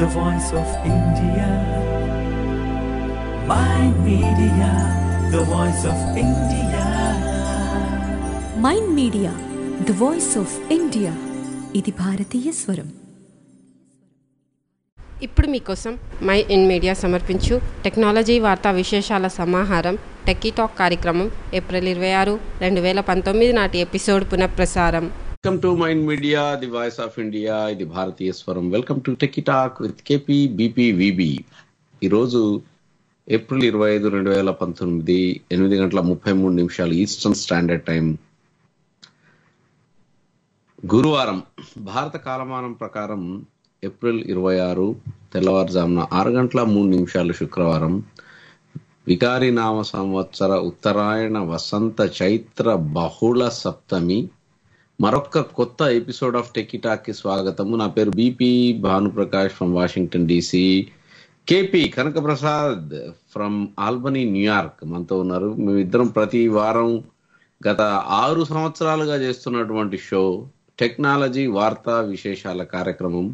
the voice of India. My media, the voice of India. Mind media the voice of India ఇది భారతీయ స్వరం ఇప్పుడు మీకోసం my in media సమర్పించు technology వార్తా విశేషాల సమాహారం టెక్కీ టాక్ కార్యక్రమం ఏప్రిల్ ఇరవై ఆరు రెండు వేల పంతొమ్మిది నాటి ఎపిసోడ్ పునఃప్రసారం welcome to mind media the voice of India ఇది భారతీయ స్వరం welcome to tech talk with KP BP VB ఈరోజు ఏప్రిల్ ఇరవై ఐదు రెండు వేల పంతొమ్మిది ఎనిమిది గంటల ముప్పై మూడు నిమిషాలు ఈస్టర్న్ స్టాండర్డ్ టైం గురువారం భారత కాలమానం ప్రకారం ఏప్రిల్ ఇరవై ఆరు తెల్లవారుజామున ఆరు గంటల మూడు నిమిషాలు శుక్రవారం వికారి నామ సంవత్సర ఉత్తరాయణ వసంత చైత్ర బహుళ సప్తమి మరొక్క కొత్త ఎపిసోడ్ ఆఫ్ టెకిటాక్ కి స్వాగతము నా పేరు B P Bhanuprakash from Washington DC K P Kanakaprasad from Albany New York మనతో ఉన్నారు మేమిద్దరం ప్రతి వారం గత ఆరు సంవత్సరాలుగా చేస్తున్నటువంటి షో టెక్నాలజీ వార్తా విశేషాల కార్యక్రమం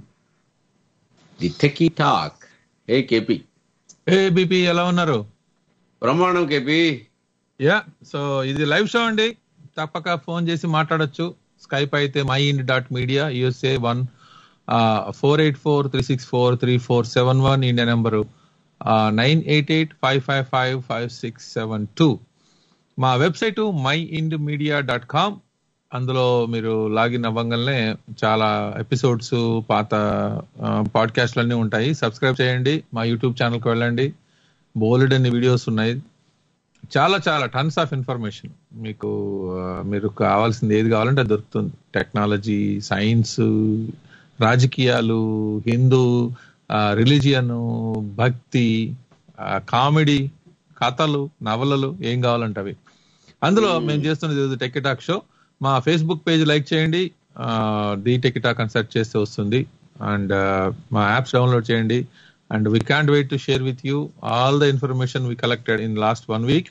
the techie talk hey KP hey BP ఎలా ఉన్నారు బ్రహ్మాండం కేపీ యా సో ఇది లైవ్ షో అండి తప్పక ఫోన్ చేసి మాట్లాడొచ్చు స్కైప్ అయితే MyInd dot media USA one four eight four three six four three four seven one India number nine eight eight five five five five six seven two మా website MyInd media dot com అందులో మీరు login అవ్వగానే చాలా episodes పాత పాడ్కాస్ట్లు అన్నీ ఉంటాయి subscribe చేయండి మా యూట్యూబ్ ఛానల్కి వెళ్ళండి బోల్డ్ అన్ని వీడియోస్ ఉన్నాయి చాలా చాలా టన్స్ ఆఫ్ ఇన్ఫర్మేషన్ మీకు ఆ, మీరు కావాల్సింది ఏది కావాలంటే అది దొరుకుతుంది టెక్నాలజీ సైన్స్ రాజకీయాలు హిందూ రిలీజియన్ భక్తి కామెడీ కథలు నవలలు ఏం కావాలంటే అవి అందులో మేము చేస్తున్నది టెక్ టాక్ షో మా ఫేస్బుక్ పేజ్ లైక్ చేయండి ది టెక్ టాక్ అని సెర్చ్ చేస్తే వస్తుంది అండ్ మా యాప్స్ డౌన్లోడ్ చేయండి and we can't wait to share with you all the information we collected in last one week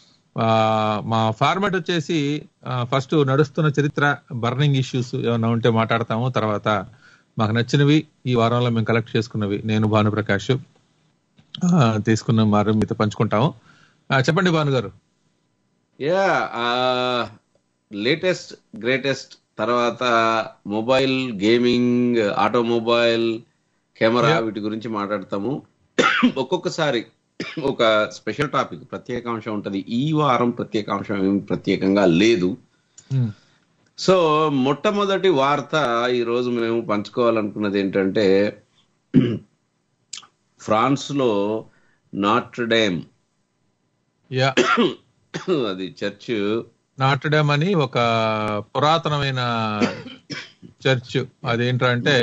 మా ఫార్మాట్ వచ్చేసి first నడుస్తున్న చరిత్ర బర్నింగ్ ఇష్యూస్ ఏమైనా ఉంటే మాట్లాడతాము తర్వాత మాకు నచ్చినవి ఈ వారంలో మేము కలెక్ట్ చేసుకున్నవి నేను భానుప్రకాష్ ఆ, తీసుకున్న మరి మీతో పంచుకుంటాము ఆ, చెప్పండి భాను గారు యా లేటెస్ట్ గ్రేటెస్ట్ తర్వాత mobile gaming automobile camera Yeah. వీటి గురించి మాట్లాడతాము ఒక్కొక్కసారి ఒక స్పెషల్ టాపిక్ ప్రత్యేకాంశం ఉంటది ఈ వారం ప్రత్యేకాంశం ఏమి ప్రత్యేకంగా లేదు Hmm. సో మొట్టమొదటి వార్త ఈ రోజు మేము పంచుకోవాలనుకున్నది ఏంటంటే ఫ్రాన్స్ లో నాట్రడేమ్ యా అది చర్చ్ నాటడమ్ అని ఒక పురాతనమైన చర్చ్ అదేంటంటే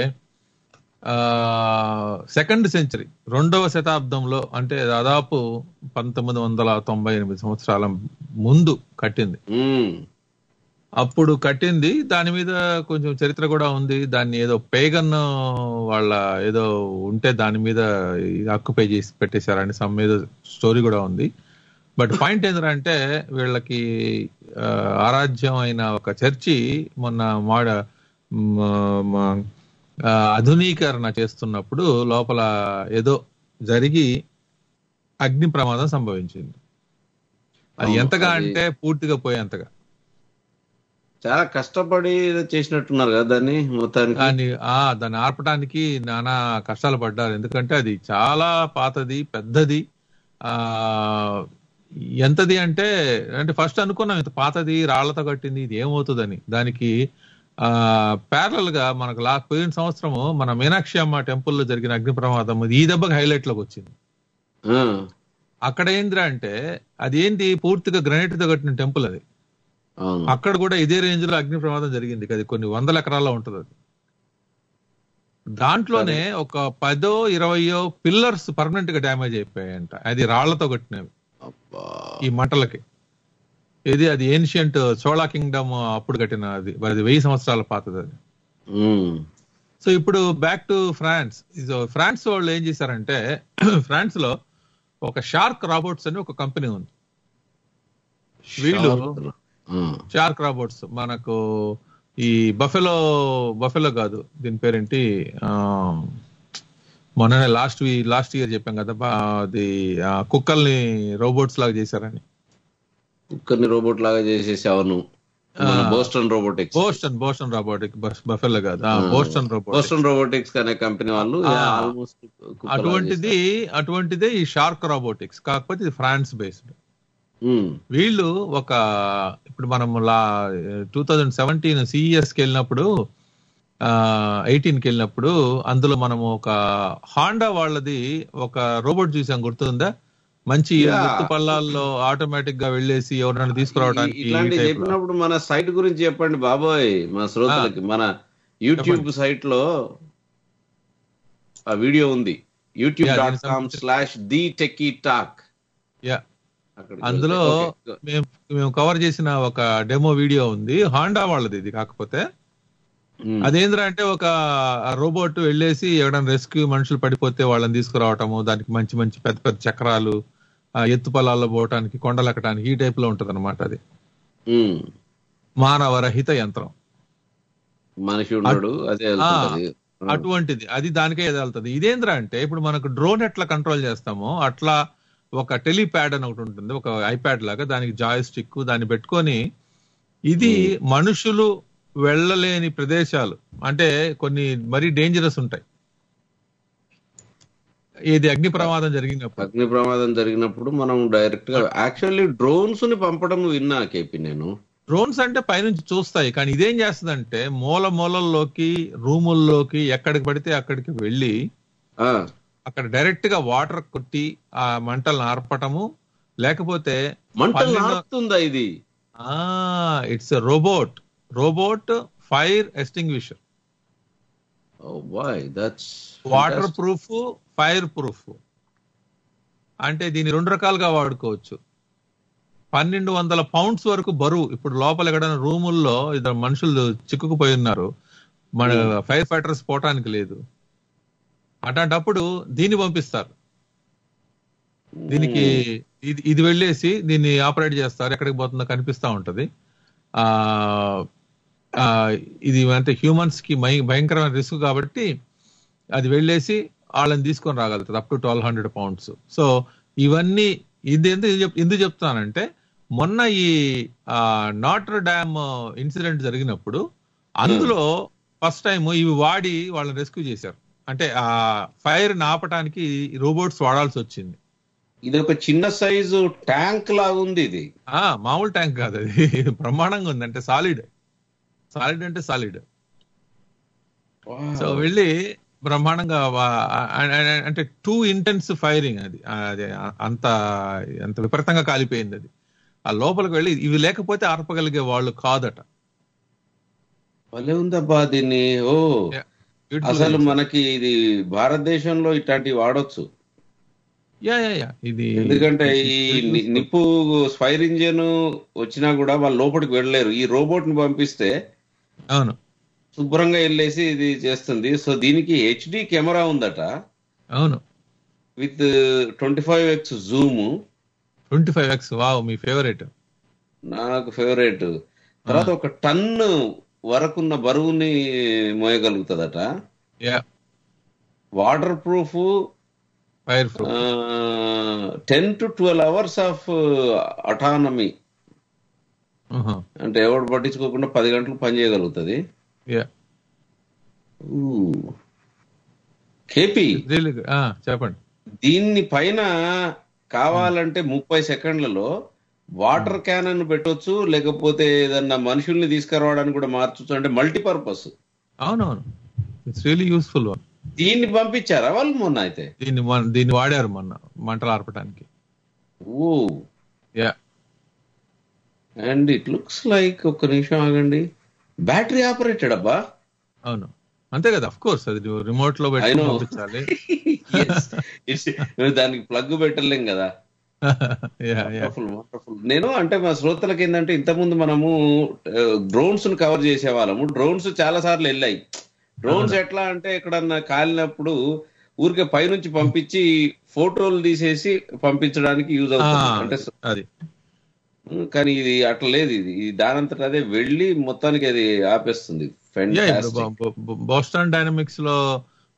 సెకండ్ సెంచరీ రెండవ శతాబ్దంలో అంటే దాదాపు పంతొమ్మిది వందల తొంభై ఎనిమిది సంవత్సరాల ముందు కట్టింది మ్మ్. అప్పుడు కట్టింది దాని మీద కొంచెం చరిత్ర కూడా ఉంది దాన్ని ఏదో పేగన్ వాళ్ళ ఏదో ఉంటే దాని మీద ఆక్యుపై చేసి పెట్టేశారని సమ్ మీద స్టోరీ కూడా ఉంది బట్ పాయింట్ ఏంటంటే వీళ్ళకి ఆ, ఆరాధ్యం అయిన ఒక చర్చి మొన్న మాడ మ- మ- ఆ, ఆధునీకరణ చేస్తున్నప్పుడు లోపల ఏదో జరిగి అగ్ని ప్రమాదం సంభవించింది అది అవును, ఎంతగా అది- అంటే పూర్తిగా పోయేంతగా చాలా కష్టపడి చేసినట్టున్నారు కదా దాన్ని మొత్తానికి దాన్ని ఆ దాన్ని ఆర్పడానికి నానా కష్టాలు పడ్డారు ఎందుకంటే అది చాలా పాతది పెద్దది ఆ ఎంతది అంటే అంటే ఫస్ట్ అనుకున్నాం ఇంత పాతది రాళ్లతో కట్టింది ఇది ఏమవుతుందని దానికి ఆ ప్యారల్ గా మనకు లా పోయిన సంవత్సరము మన మీనాక్షి అమ్మ టెంపుల్ లో జరిగిన అగ్ని ప్రమాదం ఇది ఈ దెబ్బకి హైలైట్ లోకి వచ్చింది ఆ, అక్కడ ఏంద్రా అంటే అది ఏంటి పూర్తిగా గ్రనైట్ తో కట్టిన టెంపుల్ అది అవును అక్కడ కూడా ఇదే రేంజ్ లో అగ్ని ప్రమాదం జరిగింది అది కొన్ని వందల ఎకరాల్లో ఉంటది అది దాంట్లోనే ఒక పదో ఇరవయో పిల్లర్స్ పర్మనెంట్ గా డ్యామేజ్ అయిపోయాయంట అది రాళ్లతో కట్టినవి అబ్బా. ఈ మంటలకి ఇది అది ఏన్షియంట్ చోళా కింగ్డమ్ అప్పుడు కట్టిన అది అది వెయ్యి సంవత్సరాల పాతది అది మ్మ్. సో ఇప్పుడు back to France so France వాళ్ళు ఏం చేశారంటే ఫ్రాన్స్ లో ఒక షార్క్ రాబోట్స్ అని ఒక కంపెనీ ఉంది వీళ్ళు ఆ, షార్క్ రాబోట్స్ మనకు ఈ బఫెలో బఫెలో కాదు దీని పేరేంటి ఆ, మొన్ననే లాస్ట్ లాస్ట్ ఇయర్ చెప్పాం కదా బా- అది ఆ, కుక్కల్ని రోబోట్స్ లాగా చేశారని కుక్కర్ని రోబోట్ లాగా చేసేసి అవును మన ఆ. Boston Robotics Boston Boston robotic Buffalo కాదు ఆ, బోస్టన్ రోబోటిక్ బోస్టన్ రోబోటిక్స్ అనే కంపెనీ వాళ్ళు ఆ. ఆల్మోస్ట్ అటువంటిది అటువంటిదే ఈ షార్క్ రోబోటిక్స్ కాకపోతే ఇది ఫ్రాన్స్ బేస్డ్ వీళ్ళు ఒక ఇప్పుడు మనం లా టూ థౌజండ్ సెవెంటీన్ సిఇఎస్కి వెళ్ళినప్పుడు ఎయిటీన్కి వెళ్ళినప్పుడు అందులో మనము ఒక హాండా వాళ్ళది ఒక రోబోట్ చూసాం గుర్తుందా మంచి Yeah. ఎత్తు పల్లాల్లో ఆటోమేటిక్ గా వెళ్ళేసి ఎవరైనా తీసుకురావడానికి ఈ ఇట్లాంటి type లో. చెప్పినప్పుడు మన సైట్ గురించి చెప్పండి బాబోయ్ మన శ్రోతలకి మన యూట్యూబ్ సైట్ లో ఆ వీడియో ఉంది యూట్యూబ్ Yeah, డాట్ దీనికి కామ్ సంబంధించి- slash the Techie Talk Yeah. అందులో మేము మేము కవర్ చేసిన ఒక డెమో వీడియో ఉంది హాండా వాళ్ళది ఇది కాకపోతే అదేంద్రా అంటే ఒక రోబోట్ వెళ్ళేసి ఎవడైనా రెస్క్యూ మనుషులు పడిపోతే వాళ్ళని తీసుకురావటము దానికి మంచి మంచి పెద్ద పెద్ద చక్రాలు ఆ ఎత్తు పొలాల్లో పోవటానికి కొండలు ఎక్కడానికి ఈ టైప్ లో ఉంటది అనమాట అది మానవరహిత యంత్రం మనిషి ఉన్నాడు అదే వెళ్తుంటది. అటువంటిది అది దానికే వెళ్తుంది ఇదేంద్రా అంటే ఇప్పుడు మనకు డ్రోన్ ఎట్లా కంట్రోల్ చేస్తామో అట్లా ఒక టెలిప్యాడ్ అని ఒకటి ఉంటుంది ఒక ఐప్యాడ్ లాగా దానికి జాయ్ స్టిక్ దాన్ని పెట్టుకొని ఇది మనుషులు వెళ్ళలేని ప్రదేశాలు అంటే కొన్ని మరీ డేంజరస్ ఉంటాయి ఇది అగ్ని ప్రమాదం జరిగినప్పుడు అగ్ని ప్రమాదం జరిగినప్పుడు మనం డైరెక్ట్ గా యాక్చువల్లీ డ్రోన్స్ ని పంపడం విన్నా కేపీ నేను డ్రోన్స్ అంటే పైనుంచి చూస్తాయి కానీ ఇదేం చేస్తుందంటే మూల మూలల్లోకి రూముల్లోకి ఎక్కడికి పడితే అక్కడికి వెళ్ళి ఆ, అక్కడ డైరెక్ట్ గా వాటర్ కొట్టి ఆ మంటలను ఆర్పటము లేకపోతే మంటలు పన్నెండు- నాటుతుందా ఇది ఆ it's robot robot fire extinguisher boy that's waterproof fireproof అంటే దీన్ని రెండు రకాలుగా వాడుకోవచ్చు పన్నెండు వందల పౌండ్స్ వరకు బరువు ఇప్పుడు లోపల ఎక్కడైనా రూముల్లో ఇద్దరు మనుషులు చిక్కుకుపోయి ఉన్నారు మన ఫైర్ ఫైటర్స్ పోవటానికి లేదు అట్లాంటప్పుడు దీన్ని పంపిస్తారు దీనికి ఇది ఇది వెళ్ళేసి దీన్ని ఆపరేట్ చేస్తారు ఎక్కడికి పోతుందో కనిపిస్తా ఉంటది ఆ ఆ, ఇది అంటే హ్యూమన్స్ కి భయ- భయంకరమైన రిస్క్ కాబట్టి అది వెళ్ళేసి వాళ్ళని తీసుకొని రాగలుగుతుంది up to twelve hundred pounds so ఇవన్నీ ఇది ఎందుకు చెప్- ఎందుకు చెప్తానంటే మొన్న ఈ నాటర్ డ్యామ్ ఇన్సిడెంట్ జరిగినప్పుడు అందులో ఫస్ట్ టైం ఇవి వాడి వాళ్ళని రెస్క్యూ చేశారు అంటే ఆ ఫైర్ ఆపటానికి రోబోట్స్ వాడాల్సి వచ్చింది ఇది ఒక చిన్న సైజు ట్యాంక్ లాగుంది ఇది ఆ మామూలు ట్యాంక్ కాదు అది బ్రహ్మాండంగా ఉంది అంటే సాలిడ్ సాలిడ్ అంటే సాలిడ్ సో వెళ్ళి బ్రహ్మాండంగా వా- ఆ- ఆ- అంటే టూ ఇంటెన్స్ ఫైరింగ్ అది ఆ, అది అంత అంత విపరీతంగా కాలిపోయింది అది ఆ లోపలికి వెళ్ళి ఇవి లేకపోతే ఆర్పగలిగే వాళ్ళు కాదట భలే ఉందబ్బా దీన్ని ఓ Beautiful అసలు గా మనకి ఇది భారతదేశంలో ఇట్లాంటివి వాడొచ్చు యా యా యా ఇది ఎందుకంటే ఈ ని- నిప్పు ఫైర్ ఇంజిన్ వచ్చినా కూడా వాళ్ళు లోపలికి వెళ్ళలేరు ఈ రోబోట్ ని పంపిస్తే అవును శుభ్రంగా వెళ్ళేసి ఇది చేస్తుంది సో దీనికి హెచ్డి కెమెరా ఉందట అవును with twenty five x zoom twenty five x wow మీ ఫేవరెట్ నాకు ఫేవరెట్ తర్వాత ఒక టన్ వరకున్న బరువుని మోయగలుగుతుందట yeah waterproof fireproof ten to twelve hours of autonomy అంటే ఎవడు పట్టించుకోకుండా పది గంటలు పని చేయగలుగుతుంది యా కేపీ చెప్పండి దీన్ని పైన కావాలంటే ముప్పై సెకండ్లలో వాటర్ క్యానన్ పెట్టొచ్చు లేకపోతే ఏదన్నా మనుషుల్ని తీసుకురావడానికి కూడా మార్చొచ్చు అంటే మల్టీపర్పస్ అవునవును ఇట్స్ రియలీ యూస్ఫుల్ వన్ దీన్ని పంపించారా వాళ్ళు మొన్న అయితే దీన్ని మన- దీన్ని వాడారు మొన్న మంటలు ఆర్పడానికి oh yeah and it looks like ఒక్క నిమిషం ఆగండి బ్యాటరీ ఆపరేటెడ్ అబ్బా అవును అంతే కదా అఫ్ కోర్స్ అది రిమోట్ లో పెట్టి I know. పంపించాలి Yes. It's- నువ్వు దానికి ప్లగ్ పెట్టలేం కదా యా యా వండర్ఫుల్ వండర్ఫుల్ నేను అంటే మా శ్రోతలకు ఏంటంటే ఇంతకుముందు మనము డ్రోన్స్ ను కవర్ చేసే వాళ్ళము డ్రోన్స్ చాలా సార్లు వెళ్ళాయి డ్రోన్స్ ఎట్లా అంటే ఎక్కడన్నా కాలినప్పుడు ఊరికే పైనుంచి పంపించి ఫోటోలు తీసేసి పంపించడానికి యూజ్ అవుతుంది అంటే అది ఉమ్, కానీ ఇది అట్లా లేదు ఇది ఇది దానంతట అదే వెళ్ళి మొత్తానికి అది ఆపేస్తుంది యా Fantastic. బోస్టన్ డైనమిక్స్ లో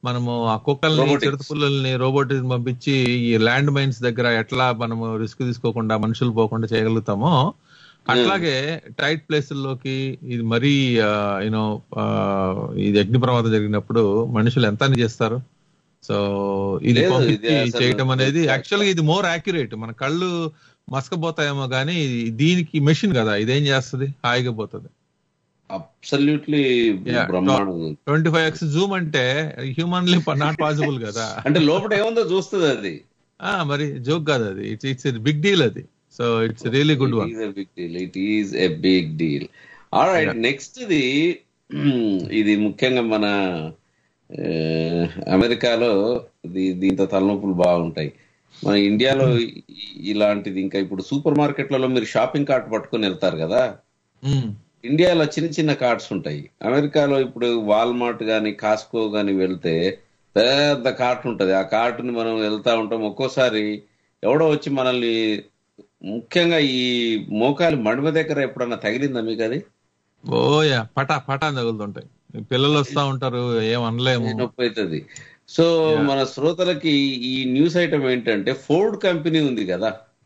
మనము ఆ కుక్కల్ని Robotics. చిరుత పుల్లల్ని రోబోట్ పంపించి ఈ ల్యాండ్ మైన్స్ దగ్గర ఎట్లా మనము రిస్క్ తీసుకోకుండా మనుషులు పోకుండా చేయగలుగుతామో అట్లాగే టైట్ ప్లేసుల్లోకి ఇది మరీ యూనో ఇది అగ్ని ప్రమాదం జరిగినప్పుడు మనుషులు ఎంత అని చేస్తారు సో ఇది లేదు, ఇది పంపించి అసలు- చేయటం అనేది యాక్చువల్గా ఇది మోర్ యాక్యురేట్ మన కళ్ళు మసకపోతాయేమో కానీ దీనికి మెషిన్ కదా ఇదేం చేస్తుంది హాయిగా పోతుంది అబ్సల్యూట్లీ Yeah, బ్రహ్మాండంగా ఉంది. ట్వంటీ ఫైవ్ ఎక్స్ జూమ్ అంటే హ్యూమన్లీ నాట్ పాసిబుల్ కదా అంటే లోపల ఏముందో చూస్తుంది అది ఆ మరి జోక్ కాదు అది ఇట్స్ ఇట్స్ బిగ్ డీల్ అది so it's really good one big deal it is a big deal all right next ఇది ఇది ముఖ్యంగా మన ఆ, అమెరికాలో దీ- దీంతో తలనొప్పులు బాగుంటాయి మన ఇండియాలో ఇ- ఇలాంటిది ఇంకా ఇప్పుడు సూపర్ మార్కెట్లలో మీరు షాపింగ్ కార్ట్ పట్టుకొని వెళ్తారు కదా ఇండియాలో చిన్న చిన్న కార్డ్స్ ఉంటాయి అమెరికాలో ఇప్పుడు వాల్మార్ట్ గాని కాస్కో గాని వెళ్తే పెద్ద కార్ట్ ఉంటది ఆ కార్టుని మనం వెళ్తా ఉంటాం ఒక్కోసారి ఎవడో వచ్చి మనల్ని ముఖ్యంగా ఈ మోకాలి మడిమ దగ్గర ఎప్పుడన్నా తగిలిందా మీకు అది ఓయా పటా పటా అని తగులుతుంటాయి పిల్లలు వస్తా ఉంటారు ఏం అనలేము నొప్పి అవుతుంది సో మన శ్రోతలకి ఈ న్యూస్ ఐటమ్ ఏంటంటే ఫోర్డ్ కంపెనీ ఉంది కదా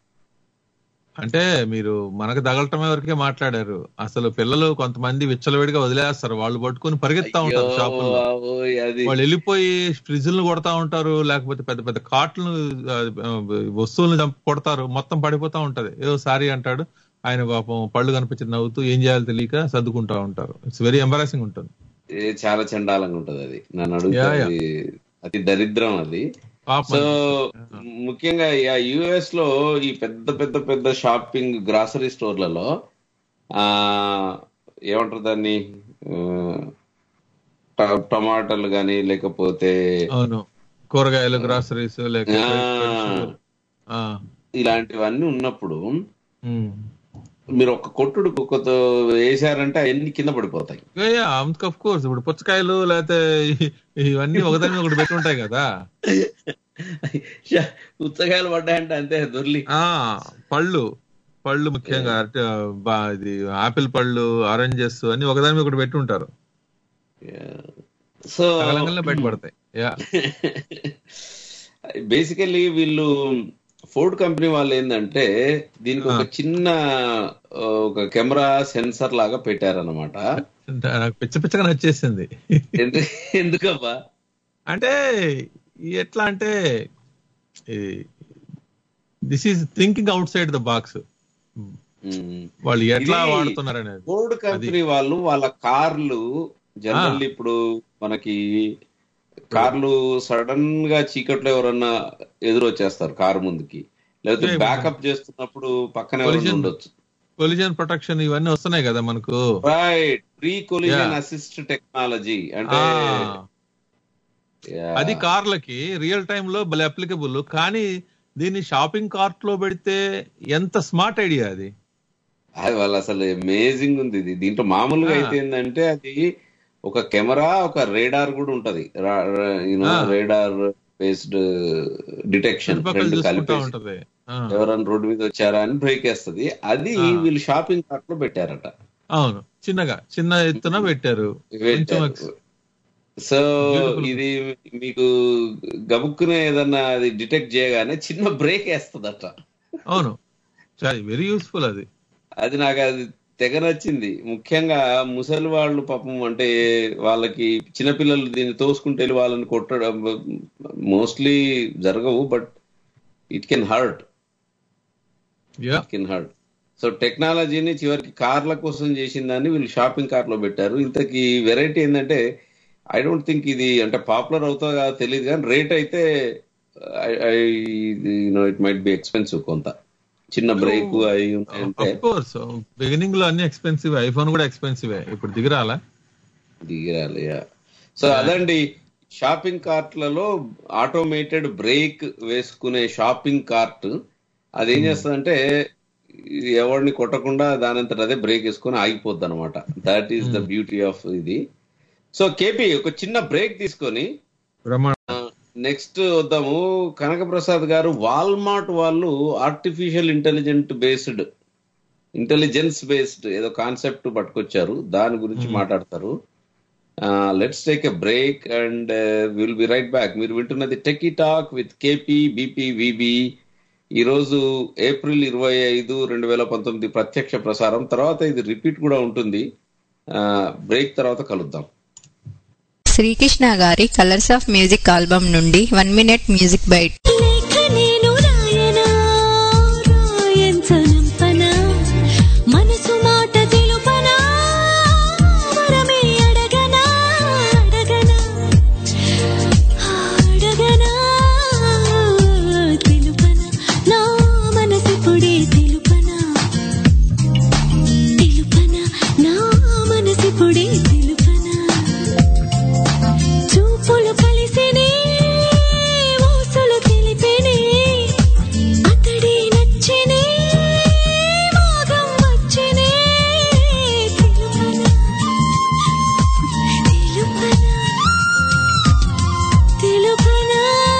అంటే మీరు మనకు తగలటమే వరకే మాట్లాడారు అసలు పిల్లలు కొంతమంది విచ్చలవిడిగా వదిలేస్తారు వాళ్ళు పట్టుకొని పరిగెత్తా ఉంటారు అయ్యో, షాపుల్లో బాబోయ్, అది వాళ్ళు వెళ్ళిపోయి ఫ్రిడ్జ్లను కొడతా ఉంటారు లేకపోతే పెద్ద పెద్ద కార్ట్లను వస్తువులను చంపి కొడతారు మొత్తం పడిపోతా ఉంటది ఏదో సారీ అంటాడు ఆయన పాపం పళ్ళు కనిపించి నవ్వుతూ ఏం చేయాలో తెలియక సర్దుకుంటా ఉంటారు ఇట్స్ వెరీ ఎంబరాసింగ్ ఉంటుంది ఏ, చాలా చండాలంగా ఉంటది అది నన్ను అడిగితే యా, యా. అది అతి దరిద్రం అది పాపం సో ముఖ్యంగా యుఎస్ లో ఈ పెద్ద పెద్ద పెద్ద షాపింగ్ గ్రాసరీ స్టోర్లలో ఆ ఏమంటారు దాన్ని ఆ, ట- టమాటాలు గాని లేకపోతే అవును కూరగాయలు గ్రాసరీస్ లేక ఆ, ఇలాంటివన్నీ ఉన్నప్పుడు మీరు ఒక కొట్టుడు కుక్కతో వేసారంటే అవన్నీ కింద పడిపోతాయి ఆఫ్ కోర్స్ ఇప్పుడు పుచ్చకాయలు లేకపోతే ఇ- ఇవన్నీ ఒకదాని మీద ఒకటి పెట్టి ఉంటాయి కదా ఉచ్చకాయలు పడ్డాయంటే అంతే దొర్లి ఆ పళ్ళు పళ్ళు ముఖ్యంగా అరటి, బా ఇది ఆపిల్ పళ్ళు ఆరెంజెస్ అన్ని ఒకదాని మీద ఒకటి పెట్టి ఉంటారు సో సగలంగానే బయటపడతాయి యా బేసికల్లీ వీళ్ళు ఫోర్డ్ కంపెనీ వాళ్ళు ఏంటంటే దీనికి ఒక చిన్న ఆ, ఒక కెమెరా సెన్సర్ లాగా పెట్టారన్నమాట నాకు పిచ్చ పిచ్చగా నచ్చేసింది ఎందు- ఎందుకబ్బా అంటే ఎట్లా అంటే this is thinking outside the box వాళ్ళు ఎట్లా ఇది వాడుతున్నారు అనేది ఫోర్డ్ కంపెనీ వాళ్ళు వాళ్ళ కార్లు జనరల్ ఇప్పుడు మనకి కార్లు సడన్ గా చీకట్లో ఎవరన్నా ఎదురు వచ్చేస్తారు కారు ముందుకి లేకపోతే Yeah, బ్యాకప్ చేస్తున్నప్పుడు పక్కన ఎవరైనా Collision. ఉండొచ్చు కొలిజన్ ప్రొటెక్షన్ ఇవన్నీ వస్తున్నాయి కదా మనకు right pre collision Yeah. Assist technology అంటే ఆ, Yeah. అది కార్లకి రియల్ టైమ్ లో భలే అప్లికబుల్ కానీ దీన్ని షాపింగ్ కార్ట్ లో పెడితే ఎంత స్మార్ట్ ఐడియా అది అది వాళ్ళు అసలు అమేజింగ్ ఉంది ఇది దీంట్లో మామూలుగా ఆ. అయితే ఏంటంటే అది ఒక కెమెరా ఒక రేడార్ కూడా ఉంటది యూనో ఆ. రేడార్ బేస్డ్ డిటెక్షన్ చుట్టుపక్కల రెండు చూసుకుంటా కలిపేసి ఉంటది ఆ, ఎవరైనా రోడ్డు మీద వచ్చారా అని బ్రేక్ వేస్తది అది ఆ. వీళ్ళు షాపింగ్ కార్ట్ లో పెట్టారట అవును చిన్నగా చిన్న ఎత్తున పెట్టారు కొంచెం ex- సో Beautiful. ఇది మీకు గబుక్కునే ఏదన్నా అది డిటెక్ట్ చేయగానే చిన్న బ్రేక్ వేస్తదట అవును చాలా వెరీ యూస్ఫుల్ అది అది నాకు అది తెగ నచ్చింది ముఖ్యంగా ముసలి వాళ్ళు పాపం అంటే వాళ్ళకి చిన్నపిల్లలు దీన్ని తోసుకుంటే వెళ్ళి వాళ్ళని కొట్టడం మోస్ట్లీ జరగవు but it can hurt yeah it can hurt so టెక్నాలజీని చివరికి కార్ల కోసం చేసిన దాన్ని వీళ్ళు షాపింగ్ కార్ లో పెట్టారు ఇంతకీ వెరైటీ ఏంటంటే ఐ డోంట్ థింక్ ఇది అంటే పాపులర్ అవుతుందో కాదో తెలియదు కానీ రేట్ అయితే you know it might be expensive కొంత చిన్న బ్రేక్ అవి ఉంటాయంటే అఫ్ కోర్స్ బిగినింగ్ లో అన్ని ఎక్స్పెన్సివ్ ఐఫోన్ కూడా ఎక్స్పెన్సివ్ ఇప్పుడు దిగిరాలా దిగిరాలి సో అదండి షాపింగ్ కార్ట్లలో ఆటోమేటెడ్ బ్రేక్ వేసుకునే షాపింగ్ కార్ట్ అది ఏం చేస్తుందంటే ఎవరిని కొట్టకుండా దానంతట అదే బ్రేక్ వేసుకొని ఆగిపోద్ది అనమాట that is the beauty of ఇది సో కేపీ ఒక చిన్న బ్రేక్ తీసుకొని బ్రహ్మాండ నెక్స్ట్ వద్దాము కనకప్రసాద్ గారు వాల్మార్ట్ వాళ్ళు artificial intelligent based intelligence based ఏదో కాన్సెప్ట్ పట్టుకొచ్చారు దాని గురించి మాట్లాడతారు let's take a break and will be right back మీరు వింటున్నది Techie talk with KP BP VB ఈ రోజు ఏప్రిల్ ఇరవై ఐదు రెండు వేల పంతొమ్మిది ప్రత్యక్ష ప్రసారం తర్వాత ఇది రిపీట్ కూడా ఉంటుంది బ్రేక్ తర్వాత కలుద్దాం శ్రీకృష్ణ గారి కలర్స్ ఆఫ్ మ్యూజిక్ ఆల్బమ్ నుండి వన్ మినిట్ మ్యూజిక్ బైట్ లేఖ నేను రాయనా రాయంచనంపనా మనసు మాట తెలుపనా వరమే అడగనా అడగనా అడగనా తెలుపనా నా మనసిప్పుడే తెలుపనా తెలుపనా నా మనసిప్పుడే తెలుపనా చూపులు కలిసినే ఊసులు తెలిపినే అతడే నచ్చినే మోగం వచ్చినే తెలుపనా తెలుపనా తెలుపనా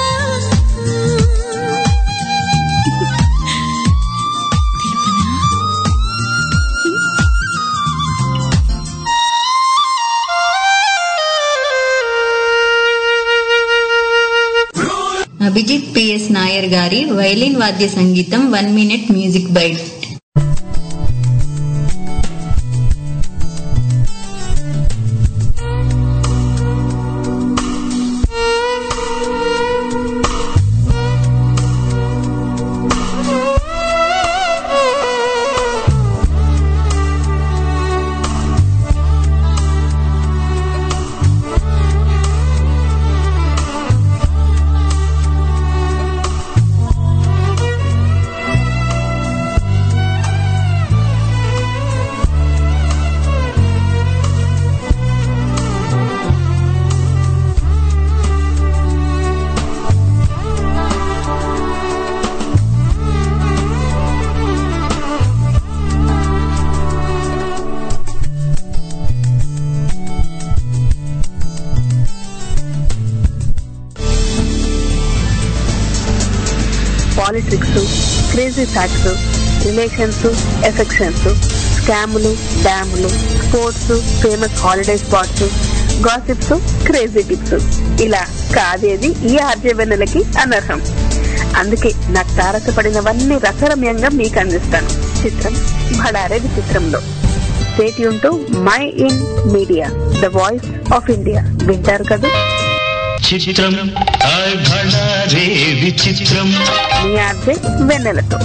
అభిజిత్ పిఎస్ నాయర్ గారి వైలిన్ వాద్య సంగీతం one minute music bite politics crazy facts relations affections స్కాములు డ్యాములు sports famous holiday spots gossips crazy tips ఇలా కాదేది ఈ ఆర్జవెన్నెలకి అనర్హం అందుకే నాకు తారసపడినవన్నీ రసరమ్యంగా మీకు అందిస్తాను చిత్రం భడారే విచిత్రంలో state to my in Media the voice of India వింటారు కదా చిత్రం హాయ్ భడారే విచిత్రం మీ ఆర్జే వెన్నెలతో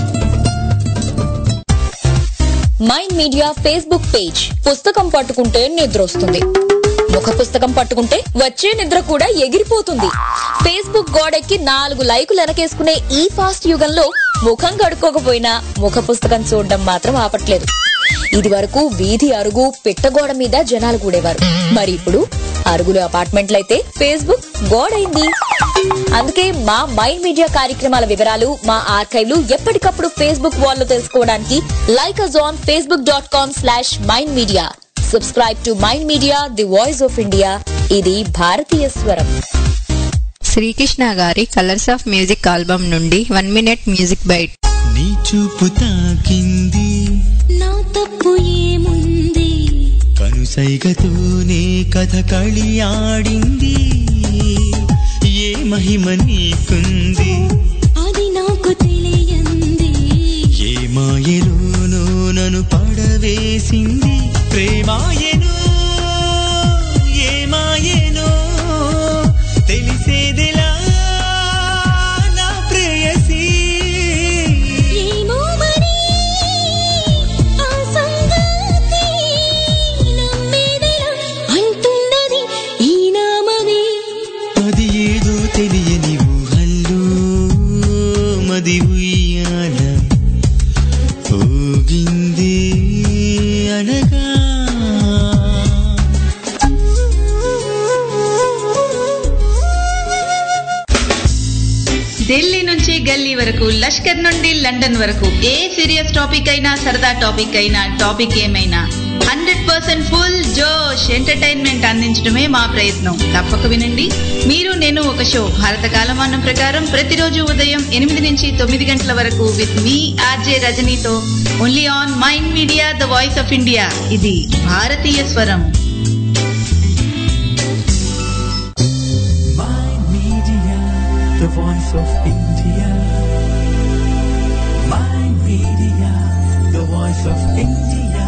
మైండ్ మీడియా ఫేస్బుక్ పేజ్ పుస్తకం పట్టుకుంటే నిద్ర వస్తుంది ముఖ పుస్తకం పట్టుకుంటే వచ్చే నిద్ర కూడా ఎగిరిపోతుంది ఫేస్బుక్ గోడెక్కి నాలుగు లైకులు వెనకేసుకునే ఈ ఫాస్ట్ యుగంలో ముఖం కడుక్కోకపోయినా ముఖ పుస్తకం చూడడం మాత్రం ఆపట్లేదు ఇది వరకు వీధి అరుగు పిట్టగోడ మీద జనాలు కూడేవారు మరి ఇప్పుడు అరుగులు అపార్ట్మెంట్లయితే ఫేస్బుక్ గోడైంది అందుకే మా మైండ్ మీడియా కార్యక్రమాల వివరాలు మా ఆర్కైవ్లు ఎప్పటికప్పుడు ఫేస్బుక్ వాల్ లో తెలుసుకోవడానికి like us on Facebook dot com slash Mind Media subscribe to mind media the voice of India ఇది భారతీయ స్వరం శ్రీకృష్ణ గారి కలర్స్ ఆఫ్ మ్యూజిక్ ఆల్బమ్ నుండి వన్ మినిట్ మ్యూజిక్ బైట్ నీ చూపు తాకింది నా తప్పు ఏముంది కనుసైగతోనే కథ కళి ఆడింది ఏ మహిమ నీకుంది అది నాకు తెలియంది ఏ మాయలోనో నన్ను పడవేసింది ప్రేమాయను ఏ మాయనో తెలిసేదిలా నా ప్రేయసీ ఏమో మరి ఆ సంగతి నమ్మేదెలా అంటున్నది ఈ నామమే అది ఏదో తెలియని ఊహల్లో మది ఉయ్యాల ఊగింది అనగా ఢిల్లీ నుంచి గల్లీ వరకు లష్కర్ నుండి లండన్ వరకు ఏ సీరియస్ టాపిక్ అయినా సరదా టాపిక్ అయినా టాపిక్ ఏమైనా హండ్రెడ్ పర్సెంట్ ఫుల్ జోష్ ఎంటర్టైన్మెంట్ అందించడమే మా ప్రయత్నం తప్పక వినండి మీరు నేను ఒక షో భారత కాలమానం ప్రకారం ప్రతిరోజు ఉదయం ఎనిమిది నుంచి తొమ్మిది గంటల వరకు విత్ మీ ఆర్జే రజనీతో only on mind media the voice of India ఇది భారతీయ స్వరం voice of India. My media, the voice of India.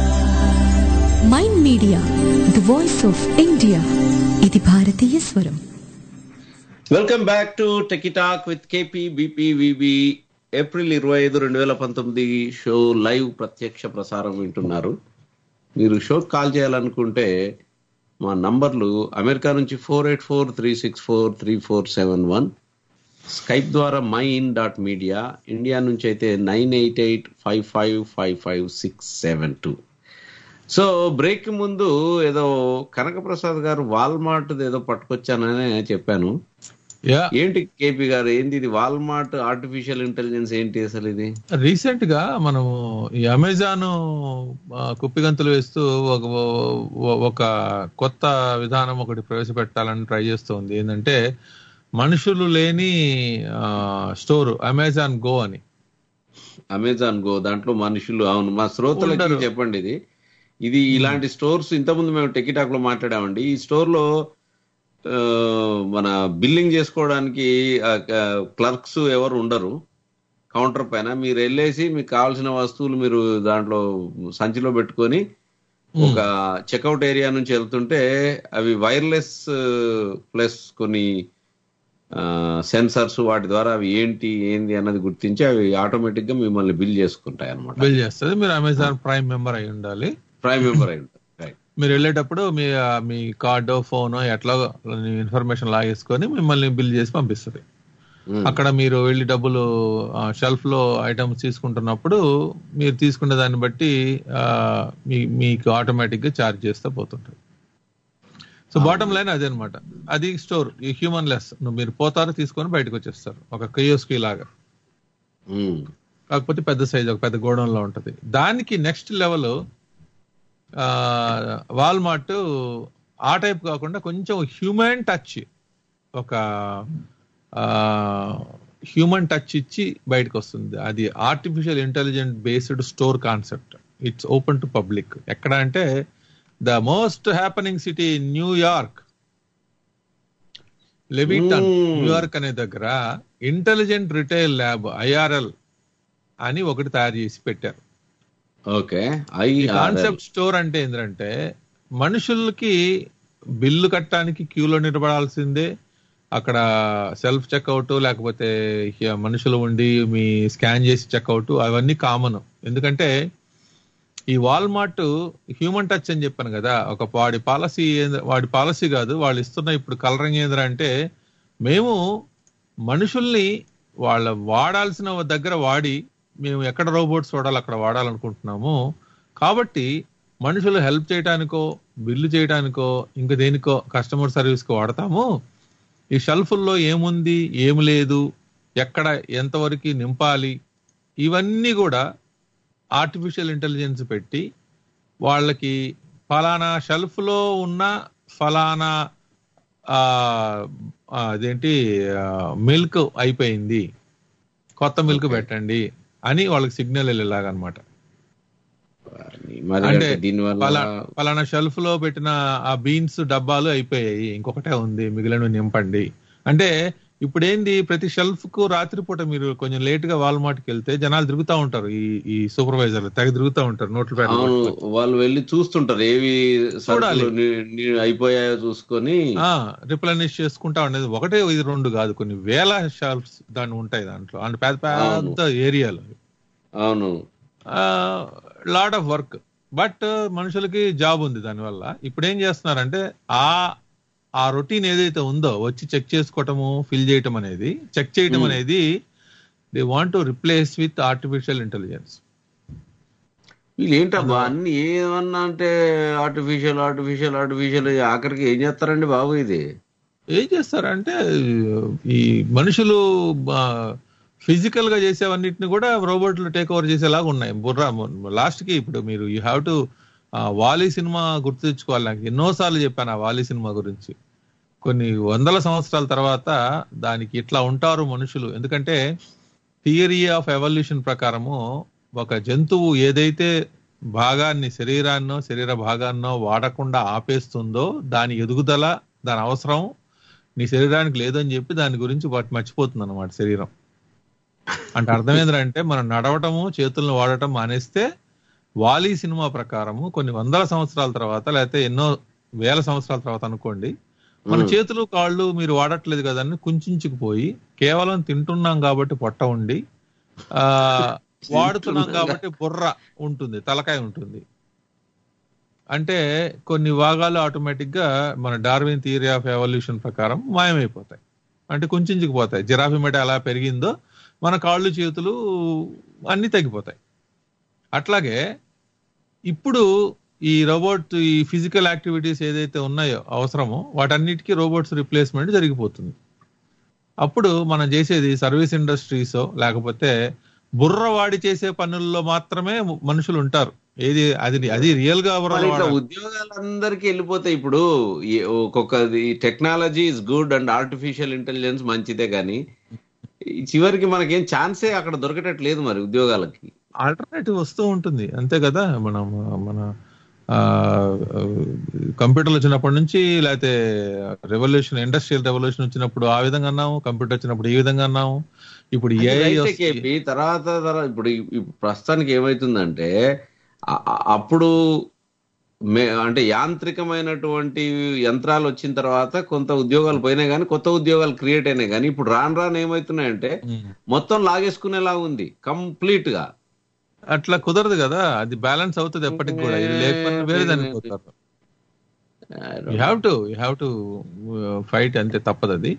Mind media the voice of India ఇది భారతీయ స్వరం welcome back to Techie Talk with KP BP VB April ఇరవై ఐదు రెండు వేల పంతొమ్మిది షో లైవ్ ప్రత్యక్ష ప్రసారం వింటున్నారు మీరు షోకి కాల్ చేయాలనుకుంటే మా నంబర్లు అమెరికా నుంచి four eight four three six four three four seven one Skype ద్వారా Mind dot Media India నుంచి అయితే nine eight eight five five five five six seven two so break ముందు ఏదో కనకప్రసాద్ గారు వాల్మార్ట్ ఏదో పట్టుకొచ్చానని చెప్పాను యా ఏంటి కేపీ గారు ఏంది ఇది వాల్మార్ట్ ఆర్టిఫిషియల్ ఇంటెలిజెన్స్ ఏంటి అసలు ఇది రీసెంట్ గా మనము ఈ అమెజాన్ ఆ, కుప్పిగంతులు వేస్తూ ఒక ఒక కొత్త విధానం ఒకటి ప్రవేశపెట్టాలని ట్రై చేస్తుంది ఏంటంటే మనుషులు లేని స్టోర్ అమెజాన్ గో అని అమెజాన్ గో దాంట్లో మనుషులు అవును మా శ్రోతలకి ఉండరు. చెప్పండి ఇది ఇది ఇలాంటి స్టోర్స్ ఇంతకుముందు మేము టెకిటాక్ లో మాట్లాడామండి ఈ స్టోర్ లో ఆ, మన బిల్లింగ్ చేసుకోవడానికి క్లర్క్స్ ఎవరు ఉండరు కౌంటర్ పైన మీరు వెళ్ళేసి మీకు కావాల్సిన వస్తువులు మీరు దాంట్లో సంచిలో పెట్టుకొని ఒక చెక్అవుట్ ఏరియా నుంచి వెళ్తుంటే అవి వైర్లెస్ ప్లస్ కొన్ని సెన్సర్స్ వాటి ద్వారా అవి ఏంటి ఏంది అన్నది గుర్తించి అవి ఆటోమేటిక్ గా మిమ్మల్ని బిల్ చేసుకుంటాయి అనమాట బిల్ చేస్తుంది మీరు అమెజాన్ ప్రైమ్ మెంబర్ అయి ఉండాలి ప్రైమ్ మెంబర్ అయి ఉంటుంది రైట్ మీరు వెళ్ళేటప్పుడు మీ ఆ, మీ కార్డు ఫోన్ ఎట్లా ఇన్ఫర్మేషన్ లాగేసుకొని మిమ్మల్ని బిల్ చేసి పంపిస్తుంది అక్కడ మీరు వెళ్ళి డబ్బులు షెల్ఫ్ లో ఐటమ్స్ తీసుకుంటున్నప్పుడు మీరు తీసుకునే దాన్ని బట్టి ఆ, మీ మీకు ఆటోమేటిక్ గా ఛార్జ్ చేస్తే పోతుంటారు సో బాటమ్ లైన్ అదే అనమాట అది స్టోర్ ఈ హ్యూమన్ లెస్ మీరు పోతారు తీసుకొని బయటకు వచ్చేస్తారు ఒక కయోస్కి లాగా కాకపోతే పెద్ద సైజ్ ఒక పెద్ద గోడౌన్ లో ఉంటది దానికి నెక్స్ట్ లెవెల్ వాల్మార్ట్ ఆ టైప్ కాకుండా కొంచెం హ్యూమన్ టచ్ ఒక హ్యూమన్ టచ్ ఇచ్చి బయటకు వస్తుంది అది artificial intelligent based store concept it's open to public ఎక్కడ అంటే the most happening city New York Levittown Hmm. New York అనే దగ్గర ఇంటెలిజెంట్ రిటైల్ ల్యాబ్ ఐఆర్ఎల్ అని ఒకటి తయారు చేసి పెట్టారు ఓకే ఈ కాన్సెప్ట్ స్టోర్ అంటే ఏంటంటే మనుషులకి బిల్లు కట్టడానికి క్యూలో నిలబడాల్సిందే అక్కడ సెల్ఫ్ చెక్అవుట్ లేకపోతే హి- మనుషులు ఉండి మీ స్కాన్ చేసి చెక్అవుట్ అవన్నీ కామన్ ఎందుకంటే ఈ వాల్మార్ట్ హ్యూమన్ టచ్ అని చెప్పాను కదా ఒక వాడి పాలసీ వాడి పాలసీ కాదు వాళ్ళు ఇస్తున్న ఇప్పుడు కలరింగ్ ఏంద్ర అంటే మేము మనుషుల్ని వాళ్ళ వాడాల్సిన దగ్గర వాడి మేము ఎక్కడ రోబోట్స్ వాడాలి అక్కడ వాడాలనుకుంటున్నాము కాబట్టి మనుషులు హెల్ప్ చేయడానికో బిల్లు చేయడానికో ఇంకా దేనికో కస్టమర్ సర్వీస్కి వాడతాము ఈ షెల్ఫుల్లో ఏముంది ఏమి లేదు ఎక్కడ ఎంతవరకు నింపాలి ఇవన్నీ కూడా ఆర్టిఫిషియల్ ఇంటెలిజెన్స్ పెట్టి వాళ్ళకి ఫలానా షెల్ఫ్ లో ఉన్న ఫలానా ఆ, ఆ, అదేంటి మిల్క్ అయిపోయింది కొత్త మిల్క్ పెట్టండి అని వాళ్ళకి సిగ్నల్ వెళ్ళేలాగా అనమాట మరి అంటే అంటే దీనివల్ల పలా- పలానా షెల్ఫ్ లో పెట్టిన ఆ బీన్స్ డబ్బాలు అయిపోయాయి ఇంకొకటే ఉంది మిగిలినవి నింపండి అంటే ఇప్పుడు ఏంది ప్రతి షెల్ఫ్ కు రాత్రిపూట మీరు కొంచెం లేట్ గా వాల్మార్ట్ కి వెళ్తే జనాలు తిరుగుతా ఉంటారు ఈ ఈ సూపర్వైజర్లు తెగ తిరుగుతా ఉంటారు నోట్ల పేద అవును వాళ్ళు వెళ్ళి చూస్తుంటారు ఏవి చూడాలి. సరుకులు ని- ని- అయిపోయాయో చూసుకొని రిప్లనిష్ చేసుకుంటా ఉండేది ఒకటే ఇది రెండు కాదు కొన్ని వేల షెల్ఫ్స్ దాన్ని ఉంటాయి దాంట్లో అంటే పెద్ద పెద్ద ఏరియాలు అవును లాట్ ఆఫ్ వర్క్ బట్ మనుషులకి జాబ్ ఉంది దానివల్ల ఇప్పుడు ఏం చేస్తున్నారంటే ఆ ఆ రొటీన్ ఏదైతే ఉందో వచ్చి చెక్ చేసుకోవటము ఫిల్ చేయటం అనేది చెక్ చేయటం Hmm. అనేది they want to replace with artificial intelligence వీళ్ళు ఏంటబ్బా అన్ని ఏమన్నా అంటే ఆర్టిఫిషియల్ ఆర్టిఫిషియల్ ఆర్టిఫిషియల్ ఆఖరికి ఏం చేస్తారండి బాబు ఇది ఏం చేస్తారంటే ఈ మనుషులు ఫిజికల్ గా చేసేవన్నిటిని కూడా రోబోట్లు టేక్ ఓవర్ చేసేలాగా ఉన్నాయి బుర్రా లాస్ట్ కి ఇప్పుడు మీరు యూ హ్యావ్ టు వాలీ సినిమా గుర్తు తెచ్చుకోవాలి నాకు ఎన్నోసార్లు చెప్పాను ఆ వాలీ సినిమా గురించి కొన్ని వందల సంవత్సరాల తర్వాత దానికి ఇట్లా ఉంటారు మనుషులు ఎందుకంటే థియరీ ఆఫ్ ఎవల్యూషన్ ప్రకారము ఒక జంతువు ఏదైతే భాగాన్ని శరీరాన్నో శరీర భాగాన్నో వాడకుండా ఆపేస్తుందో దాని ఎదుగుదల దాని అవసరం నీ శరీరానికి లేదు అని చెప్పి దాని గురించి వాటి మర్చిపోతుంది అనమాట శరీరం అంటే అర్థం ఏంటంటే మనం నడవటము చేతులను వాడటం మానేస్తే వాలీ సినిమా ప్రకారము కొన్ని వందల సంవత్సరాల తర్వాత లేకపోతే ఎన్నో వేల సంవత్సరాల తర్వాత అనుకోండి మన మ్మ్. చేతులు కాళ్ళు మీరు వాడట్లేదు కదని కుంచుకుపోయి కేవలం తింటున్నాం కాబట్టి పొట్ట ఉండి ఆ వాడుతున్నాం కాబట్టి బుర్ర ఉంటుంది తలకాయ ఉంటుంది అంటే కొన్ని భాగాలు ఆటోమేటిక్ గా మన డార్విన్ థియరీ ఆఫ్ ఎవల్యూషన్ ప్రకారం మాయమైపోతాయి అంటే కుంచుకుపోతాయి జిరాఫీ మెడ ఎలా పెరిగిందో మన కాళ్ళు చేతులు అన్ని తగ్గిపోతాయి అట్లాగే ఇప్పుడు ఈ రోబోట్ ఈ ఫిజికల్ యాక్టివిటీస్ ఏదైతే ఉన్నాయో అవసరమో వాటన్నిటికీ రోబోట్స్ రిప్లేస్మెంట్ జరిగిపోతుంది అప్పుడు మనం చేసేది సర్వీస్ ఇండస్ట్రీస్ లేకపోతే బుర్ర వాడి చేసే పనుల్లో మాత్రమే మనుషులు ఉంటారు ఏది అది అది రియల్ గా బుర్ర మరి ఇట్లా వాడాలి. ఉద్యోగాలందరికీ వెళ్ళిపోతాయి ఇప్పుడు ఈ- ఒక్కొక్క technology is good and artificial intelligence మంచిదే కానీ ఈ చివరికి మనకేం ఛాన్సే అక్కడ దొరకటట్లేదు మరి ఉద్యోగాలకి ఆల్టర్నేటివ్ వస్తూ ఉంటుంది అంతే కదా మనం మన కంప్యూటర్లు వచ్చినప్పటి నుంచి లేకపోతే రెవల్యూషన్ ఇండస్ట్రియల్ రెవల్యూషన్ వచ్చినప్పుడు ఆ విధంగా అన్నాము కంప్యూటర్ వచ్చినప్పుడు ఈ విధంగా అన్నాము ఇప్పుడు అది ఏఐ రైటే కేపీ. తర్వాత తర్వాత ఇప్పుడు ఈ- ఈ ప్రస్తుతానికి ఏమైతుందంటే ఆ- ఆ- అప్పుడు మే- అంటే యాంత్రికమైనటువంటి యంత్రాలు వచ్చిన తర్వాత కొంత ఉద్యోగాలు పోయినాయి కానీ కొత్త ఉద్యోగాలు క్రియేట్ అయినాయి కానీ ఇప్పుడు రాను రాను ఏమైతున్నాయంటే మొత్తం లాగేసుకునేలా ఉంది కంప్లీట్ గా అట్లా కుదరదు కదా అది బ్యాలెన్స్ అవుతుంది ఎప్పటికి కూడా ఇది లేకపోతే వేరే దానికి పోతారు you have to you have to fight అంతే తప్పదు అది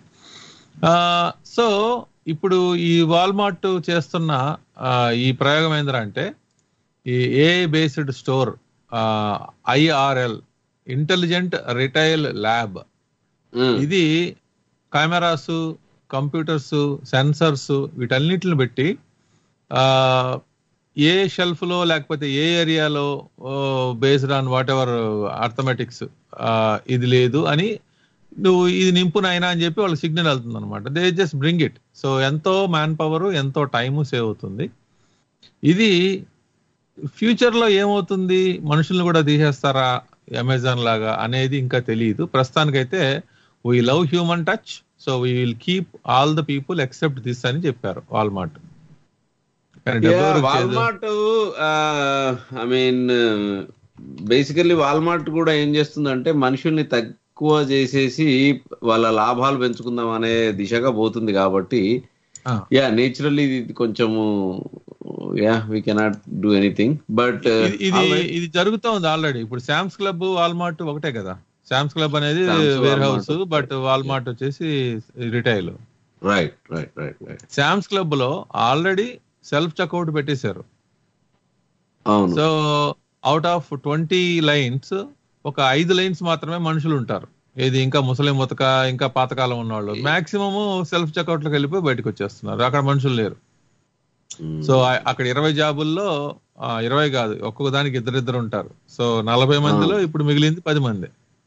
సో ఇప్పుడు ఈ వాల్మార్ట్ చేస్తున్న ఆ, ఈ ప్రయోగం ఏంటంటే ఈ AI based store IRL intelligent retail lab ఇది కెమెరాస్ కంప్యూటర్స్ సెన్సర్స్ వీటన్నిటిని పెట్టి ఆ, ఏ షెల్ఫ్ లో లేకపోతే ఏ ఏరియాలో based on whatever arithmetics ఇది లేదు అని నువ్వు ఇది నింపు నాయనా అని చెప్పి వాళ్ళకి సిగ్నల్ వెళ్తుంది అనమాట they just bring it so ఎంతో మ్యాన్ పవర్ ఎంతో టైము సేవ్ అవుతుంది ఇది ఫ్యూచర్ లో ఏమవుతుంది మనుషుల్ని కూడా తీసేస్తారా అమెజాన్ లాగా అనేది ఇంకా తెలియదు ప్రస్తుతానికైతే we love human touch so we will keep all the people except this అని చెప్పారు వాల్మార్ట్ కానీ డబ్బు ఎవరికి చేయదు. Walmart I mean basically Walmart కూడా ఏం చేస్తుందంటే మనుషుల్ని తక్కువ చేసేసి వాళ్ళ లాభాలు పెంచుకుందాం అనే దిశగా పోతుంది కాబట్టి ఆ. యా నేచురల్లీ ఇది కొంచెము yeah we cannot do anything but ఇది- ఇది ఇది జరుగుతోంది ఆల్రెడీ ఇప్పుడు శామ్స్ క్లబ్ వాల్మార్ట్ ఒకటే కదా శామ్స్ క్లబ్ అనేది Sam's, where Walmart. House but Walmart వచ్చేసి retail right right right right Sam's Club లో ఆల్రెడీ సెల్ఫ్ చెక్అవుట్ పెట్టేశారు అవును so out of twenty lines ఒక ఐదు లైన్స్ మాత్రమే మనుషులు ఉంటారు ఏది ఇంకా ముసలి ముతక ఇంకా పాతకాలం ఉన్నవాళ్ళు మాక్సిమం సెల్ఫ్ చెక్అవుట్ లోకి వెళ్ళిపోయి బయటకు వచ్చేస్తున్నారు అక్కడ మనుషులు లేరు సో ఆ- అక్కడ ఇరవై జాబుల్లో ఆ, ఇరవై కాదు ఒక్కొక్క దానికి ఇద్దరిద్దరు ఉంటారు సో నలభై మందిలో ఇప్పుడు మిగిలింది పది మంది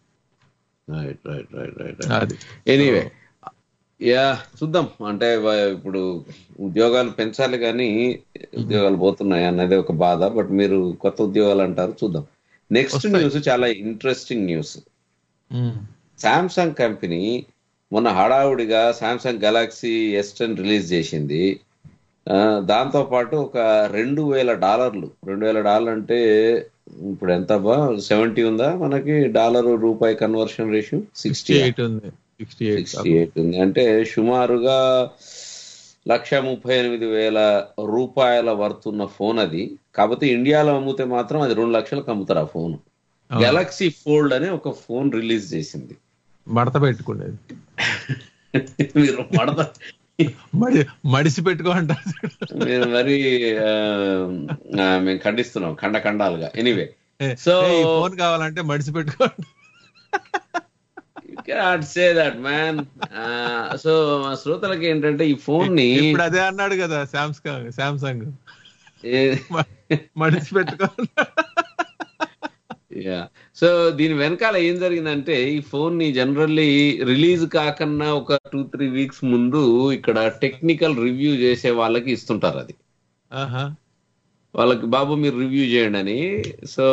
రైట్ రైట్ రైట్ రైట్ అది ఎనీవే యా చూద్దాం అంటే వ- ఇప్పుడు ఉద్యోగాలు పెంచాలి కానీ ఉద్యోగాలు పోతున్నాయి అన్నది ఒక బాధ బట్ మీరు కొత్త ఉద్యోగాలు అంటారు చూద్దాం నెక్స్ట్ వస్తాయి. న్యూస్ చాలా ఇంట్రెస్టింగ్ న్యూస్ మ్మ్. శాంసంగ్ కంపెనీ మొన్న హడావుడిగా Samsung Galaxy S ten release చేసింది ఆ, దాంతో పాటు ఒక రెండు వేల డాలర్లు రెండు వేల డాలర్లు అంటే ఇప్పుడు ఎంత బా సెవెంటీ ఉందా మనకి డాలర్ రూపాయి కన్వర్షన్ రేషియో సిక్స్టీ 68 ఉంది సిక్స్టీ ఎయిట్ సిక్స్టీ ఎయిట్ ఉంది అంటే సుమారుగా లక్ష ముప్పై ఎనిమిది వేల రూపాయల వర్తున్న ఫోన్ అది కాకపోతే ఇండియాలో అమ్మితే మాత్రం అది రెండు లక్షలకు అమ్ముతారు ఆ ఫోన్ గెలాక్సీ ఫోల్డ్ అనే ఒక ఫోన్ రిలీజ్ చేసింది మడత పెట్టుకునేది మీరు మడత మడి మడిసి పెట్టుకో అంటారు మీరు మరి ఆ, ఆ, మేము ఖండిస్తున్నాం ఖండ ఖండాలుగా ఎనీవే సో ఏ, ఈ ఫోన్ కావాలంటే మడిసి పెట్టుకో cannot say that man so మా శ్రోతలకి ఏంటంటే ఈ ఫోన్ ని ఇప్పుడు అదే అన్నాడు కదా శాంసంగ్ శాంసంగ్ ఏ- మడిసి పెట్టుకో యా సో దీని వెనకాల ఏం జరిగిందంటే ఈ ఫోన్ ని జనరల్లీ రిలీజ్ కాకన్నా ఒక టూ త్రీ వీక్స్ ముందు ఇక్కడ టెక్నికల్ రివ్యూ చేసే వాళ్ళకి ఇస్తుంటారు అది ఆహా. వాళ్ళకి బాబు మీరు రివ్యూ చేయండి అని సో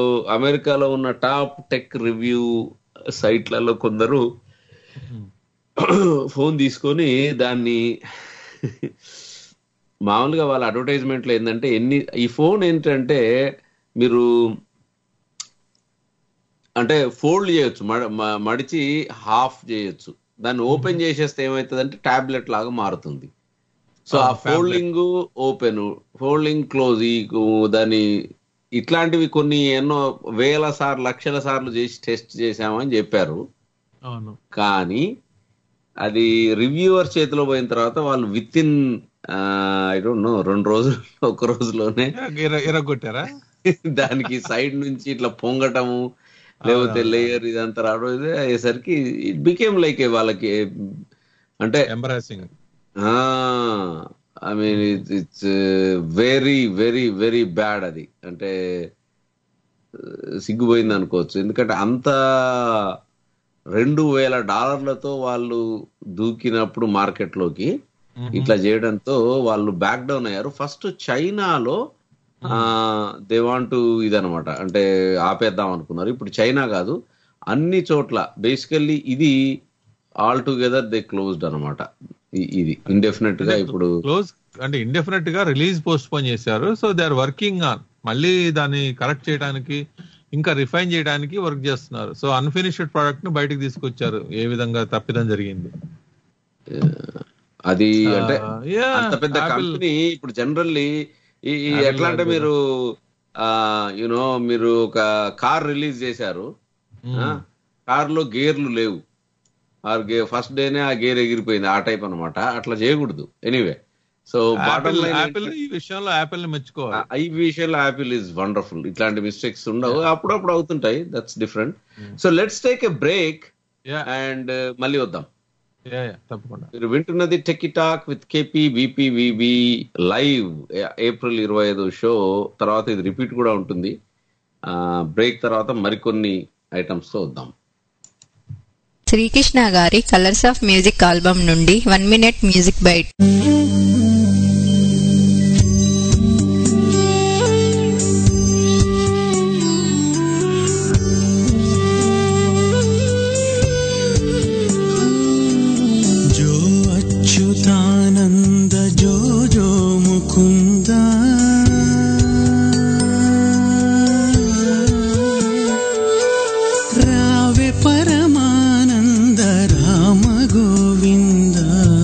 అమెరికాలో ఉన్న టాప్ టెక్ రివ్యూ సైట్లలో కొందరు ఫోన్ తీసుకొని దాన్ని మామూలుగా వాళ్ళ అడ్వర్టైజ్మెంట్లో ఏంటంటే ఎన్ని ఈ ఫోన్ ఏంటంటే మీరు అంటే ఫోల్డ్ చేయొచ్చు మడ- మ- మడిచి హాఫ్ చేయొచ్చు దాన్ని ఓపెన్ చేసేస్తే ఏమవుతుందంటే టాబ్లెట్ లాగా మారుతుంది సో ఆ Oh, tablet. Folding open folding close ఈ దాని ఇట్లాంటివి కొన్ని ఎన్నో వేల సార్లు లక్షల సార్లు చేసి టెస్ట్ చేశామని చెప్పారు అవును కానీ అది రివ్యూవర్ చేతిలో పోయిన తర్వాత వాళ్ళు within I don't know రెండు రోజులు ఒక రోజులోనే ఎర ఎరగొట్టారా దానికి సైడ్ నుంచి ఇట్లా పొంగటము లేకపోతే లేయర్ ఇదంతా రావడం ఇది అయ్యేసరికి ఇట్ బికేమ్ లైక్ వాళ్ళకి అంటే embarrassing I mean it's very very very bad అది అంటే uh, సిగ్గుపోయింది అనుకోవచ్చు ఎందుకంటే అంత రెండు వేల డాలర్లతో వాళ్ళు దూకినప్పుడు మార్కెట్లోకి ఇట్లా చేయడంతో వాళ్ళు బ్యాక్ డౌన్ అయ్యారు ఫస్ట్ చైనాలో దే వాంట్ ఇదనమాట అంటే ఆపేద్దాం అనుకున్నారు ఇప్పుడు చైనా కాదు అన్ని చోట్ల బేసికల్లీ ఇది ఆల్ టుగెదర్ దే క్లోజ్డ్ అనమాట ఇది ఇండెఫినెట్ గా ఇప్పుడు క్లోజ్ అంటే ఇండెఫినెట్ గా రిలీజ్ పోస్ట్ పోన్ చేశారు so they are working on మళ్ళీ దాన్ని కరెక్ట్ చేయడానికి ఇంకా రిఫైన్ చేయడానికి వర్క్ చేస్తున్నారు సో అన్ఫినిష్డ్ ప్రోడక్ట్ ను బయటకు తీసుకొచ్చారు ఏ విధంగా తప్పిదం జరిగింది అది అంటే Ah, yeah, అంత పెద్ద Apple- కంపెనీ ఇప్పుడు జనరల్లీ ఈ ఈ Apple ఎట్లా అంటే కాదు. మీరు యునో మీరు ఒక కార్ రిలీజ్ చేశారు కార్ లో గేర్లు లేవు ఆ గే ఫస్ట్ డేనే ఆ గేర్ ఎగిరిపోయింది ఆ టైప్ అన్నమాట అట్లా చేయకూడదు anyway so bottom Apple line Apple ఈ విషయంలో యాపిల్ ని మెచ్చుకోవాలి ఈ విషయంలో యాపిల్ ఇస్ వండర్ఫుల్ ఇట్లాంటి మిస్టేక్స్ ఉండవు అప్పుడప్పుడు అవుతుంటాయి that's different so let's take a break and మళ్ళీ వద్దాం యా యా తప్పకుండా మీరు వింటున్నది Techie Talk with KP BPVB live April ఇరవై ఐదు షో తర్వాత ఇది రిపీట్ కూడా ఉంటుంది బ్రేక్ తర్వాత మరికొన్ని ఐటమ్స్ తో వద్దాం శ్రీకృష్ణ గారి కలర్స్ ఆఫ్ మ్యూజిక్ ఆల్బమ్ నుండి వన్ మినిట్ మ్యూజిక్ బైట్ जो अच्युतानन्द जो जो मुकुन्द रावे परमानन्द राम गोविन्द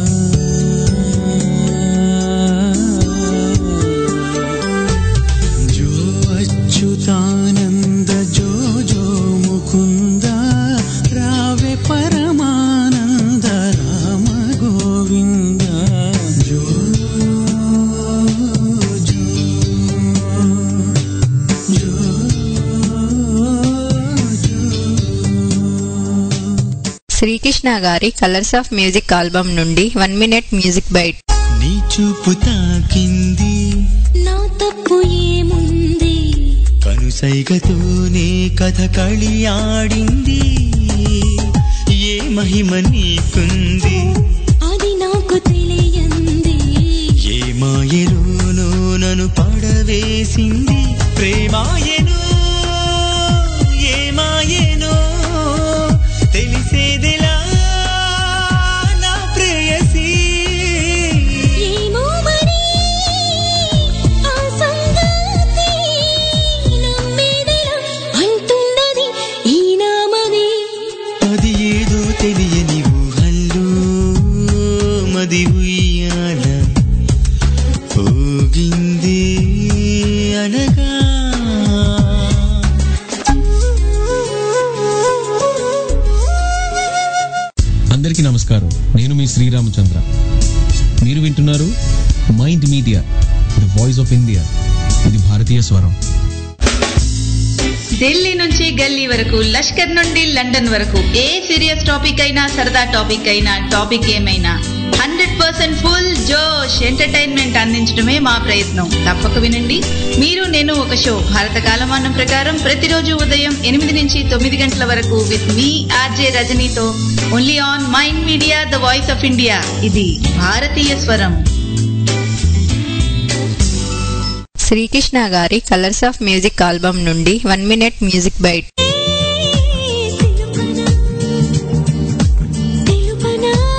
जो अच्युतानन्द जो जो मुकुन्द रावे परमानन्द राम गोविन्द जो जो जो శ్రీకృష్ణ గారి కలర్స్ ఆఫ్ మ్యూజిక్ ఆల్బమ్ నుండి వన్ మినిట్ మ్యూజిక్ బైట్ నీ చూపు తాకింది నా తప్పు ఏముంది కనుసైగతోనే కథ కళి ఆడింది ఏ మహిమ నీకుంది అది నాకు తెలియంది ఏ మాయలోనో నన్ను పడవేసింది ప్రేమాయను ఏ మాయనో తెలిసేదిలా నా ప్రేయసీ ఏమో మరి ఆ సంగతి నమ్మేదెలా అంటున్నది ఈ నామది అది ఏదో తెలియని ఊహల్లో మది ఉయ్యాల పోగింది అనగా అందరికీ నమస్కారం నేను మీ శ్రీరామచంద్ర మీరు వింటున్నారు mind media the voice of India ఇది భారతీయ స్వరం ఢిల్లీ నుంచి గల్లీ వరకు లష్కర్ నుండి లండన్ వరకు ఏ సీరియస్ టాపిక్ అయినా సరదా టాపిక్ అయినా టాపిక్ ఏమైనా హండ్రెడ్ పర్సెంట్ ఫుల్ జోష్ ఎంటర్టైన్మెంట్ అందించడమే మా ప్రయత్నం తప్పక వినండి మీరు నేను ఒక షో భారత కాలమానం ప్రకారం ప్రతిరోజు ఉదయం ఎనిమిది నుంచి తొమ్మిది గంటల వరకు విత్ మీ ఆర్జే రజనీతో only on mind media the voice of India ఇది భారతీయ స్వరం శ్రీకృష్ణ గారి కలర్స్ ఆఫ్ మ్యూజిక్ ఆల్బమ్ నుండి వన్ మినిట్ మ్యూజిక్ బైట్ తెలుపనా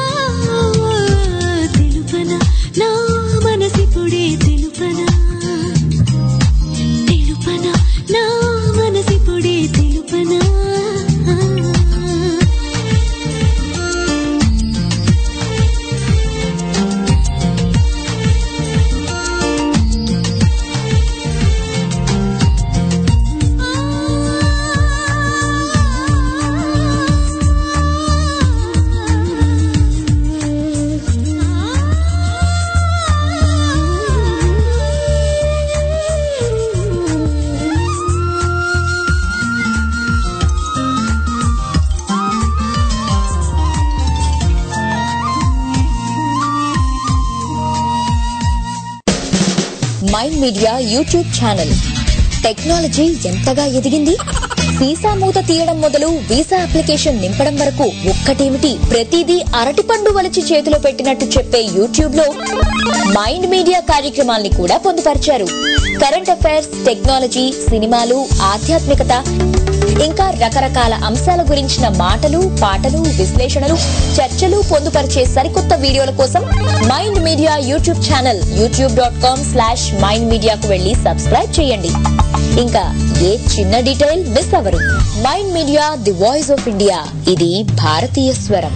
Mind Media YouTube channel technology ఎంతగా ఎదిగింది వీసా మూత తీయడం మొదలు వీసా అప్లికేషన్ నింపడం వరకు ఒక్కటేమిటి ప్రతిదీ అరటిపండు వలిచి చేతిలో పెట్టినట్టు చెప్పే యూట్యూబ్ లో మైండ్ మీడియా కార్యక్రమాల్ని కూడా పొందుపరిచారు కరెంట్ అఫైర్స్ టెక్నాలజీ సినిమాలు ఆధ్యాత్మికత ఇంకా రకరకాల అంశాల గురించిన మాటలు పాటలు విశ్లేషణలు చర్చలు పొందుపరిచే సరికొత్త వీడియోల కోసం Mind Media YouTube channel YouTube dot com slash Mind మీడియాకు వెళ్లి సబ్స్క్రైబ్ చేయండి ఇంకా ఏ చిన్న డీటెయిల్ మిస్ అవ్వరు Mind media the voice of India ఇది భారతీయ స్వరం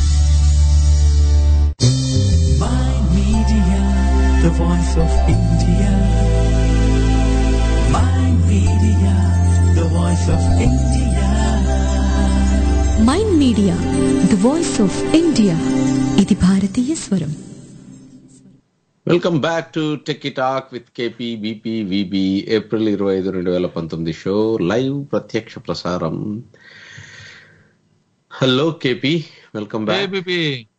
Mind Media, the voice of India. Mind Media, the voice of India. Mind media the voice of India ఇది భారతీయ స్వరం welcome back to tech talk with KP BP VB April ఇరవై ఐదు రెండు వేల పంతొమ్మిది షో లైవ్ ప్రత్యక్ష ప్రసారం hello KP welcome back ABP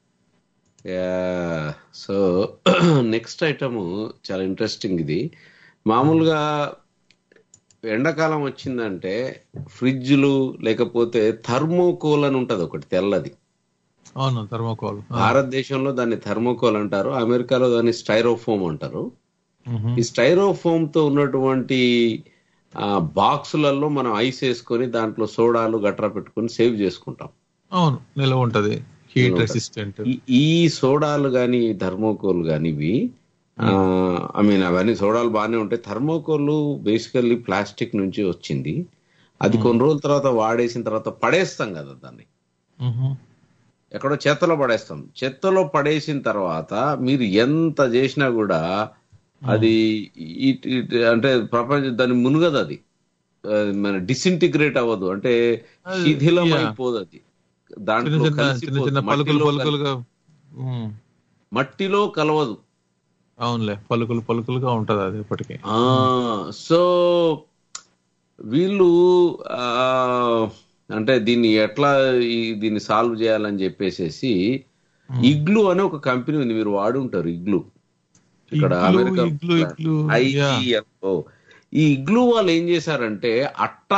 so next item చాలా ఇంట్రెస్టింగ్ ఇది మామూలుగా ఎండాకాలం వచ్చిందంటే ఫ్రిడ్జ్లు లేకపోతే థర్మోకోల్ అని ఉంటది ఒకటి తెల్లది అవును థర్మోకోల్ భారతదేశంలో దాన్ని థర్మోకోల్ అంటారు అమెరికాలో దాన్ని స్టైరోఫోమ్ అంటారు ఈ స్టైరోఫోమ్ తో ఉన్నటువంటి ఆ, బాక్సులలో మనం ఐస్ వేసుకొని దాంట్లో సోడాలు గట్రా పెట్టుకొని సేవ్ చేసుకుంటాం అవును నిల్వ ఉంటది హీట్ నిల్వ ఉంటది. రెసిస్టెంట్ ఈ- ఈ సోడాలు గాని థర్మోకోల్ గాని ఇవి ఐ మీన్ అవన్నీ సోడాలు బాగానే ఉంటాయి థర్మోకోల్ బేసికల్లీ ప్లాస్టిక్ నుంచి వచ్చింది అది కొన్ని రోజుల తర్వాత వాడేసిన తర్వాత పడేస్తాం కదా దాన్ని ఎక్కడో చెత్తలో పడేస్తాం చెత్తలో పడేసిన తర్వాత మీరు ఎంత చేసినా కూడా అది ఇట్- ఇట్- అంటే ప్రపంచం దాని మునుగదు అది అది మన డిసింటిగ్రేట్ అవ్వదు అంటే అది- శిథిలం yeah. అయిపోదు అది చిన్న దాంట్లో చిన్న చిన్న కలిసిపోదు. చిన్న పలుకులు మట్టిలో కలి- పలుకులుగా ఉమ్, మట్టిలో కలవదు అవునులే పలుకులు పలుకులుగా ఉంటది అది ఇప్పటికీ ఆ సో వీళ్ళు ఆ, అంటే దీన్ని ఎట్లా ఈ- దీన్ని సాల్వ్ చేయాలని చెప్పేసేసి ఇగ్లు అనే ఒక కంపెనీ ఉంది మీరు వాడి ఉంటారు ఇగ్లు ఇక్కడ ఇగ్లు, అమెరికా ఇగ్లు, ఇగ్లు, IGLO. ఈ ఇగ్లు వాళ్ళు ఏం చేశారంటే అట్ట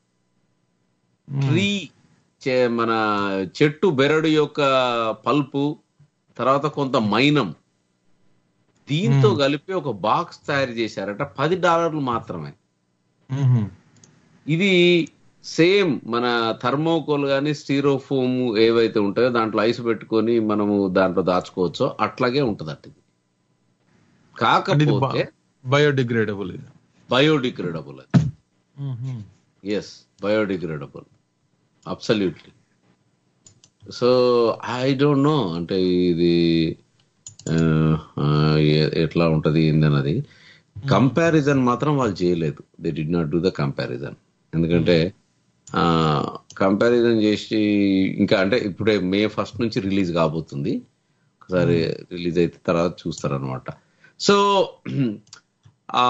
ట్రీ చే- మన చెట్టు బెరడు యొక్క పల్పు తర్వాత కొంత మైనం దీంతో కలిపి ఒక బాక్స్ తయారు చేశారట పది డాలర్లు మాత్రమే మ్మ్. ఇది సేమ్ మన థర్మోకోల్ గానీ స్టీరోఫోమ్ ఏవైతే ఉంటాయో దాంట్లో ఐస్ పెట్టుకొని మనము దాంట్లో దాచుకోవచ్చో అట్లాగే ఉంటదట ఇది అంటే ఇది కాకపోతే బయోడిగ్రేడబుల్ ఇది బయోడిగ్రేడబుల్ అది మ్మ్. Yes biodegradable absolutely so I don't know అంటే ఇది ఆ, ఆ, ఎ- ఎట్లా ఉంటది ఏందన్నది కంపారిజన్ మాత్రం వాళ్ళు చేయలేదు they did not do the comparison ఎందుకంటే కంపారిజన్ చేసి ఇంకా అంటే ఇప్పుడే మే ఫస్ట్ నుంచి రిలీజ్ కాబోతుంది ఒకసారి రిలీజ్ అయితే తర్వాత చూస్తారనమాట సో ఆ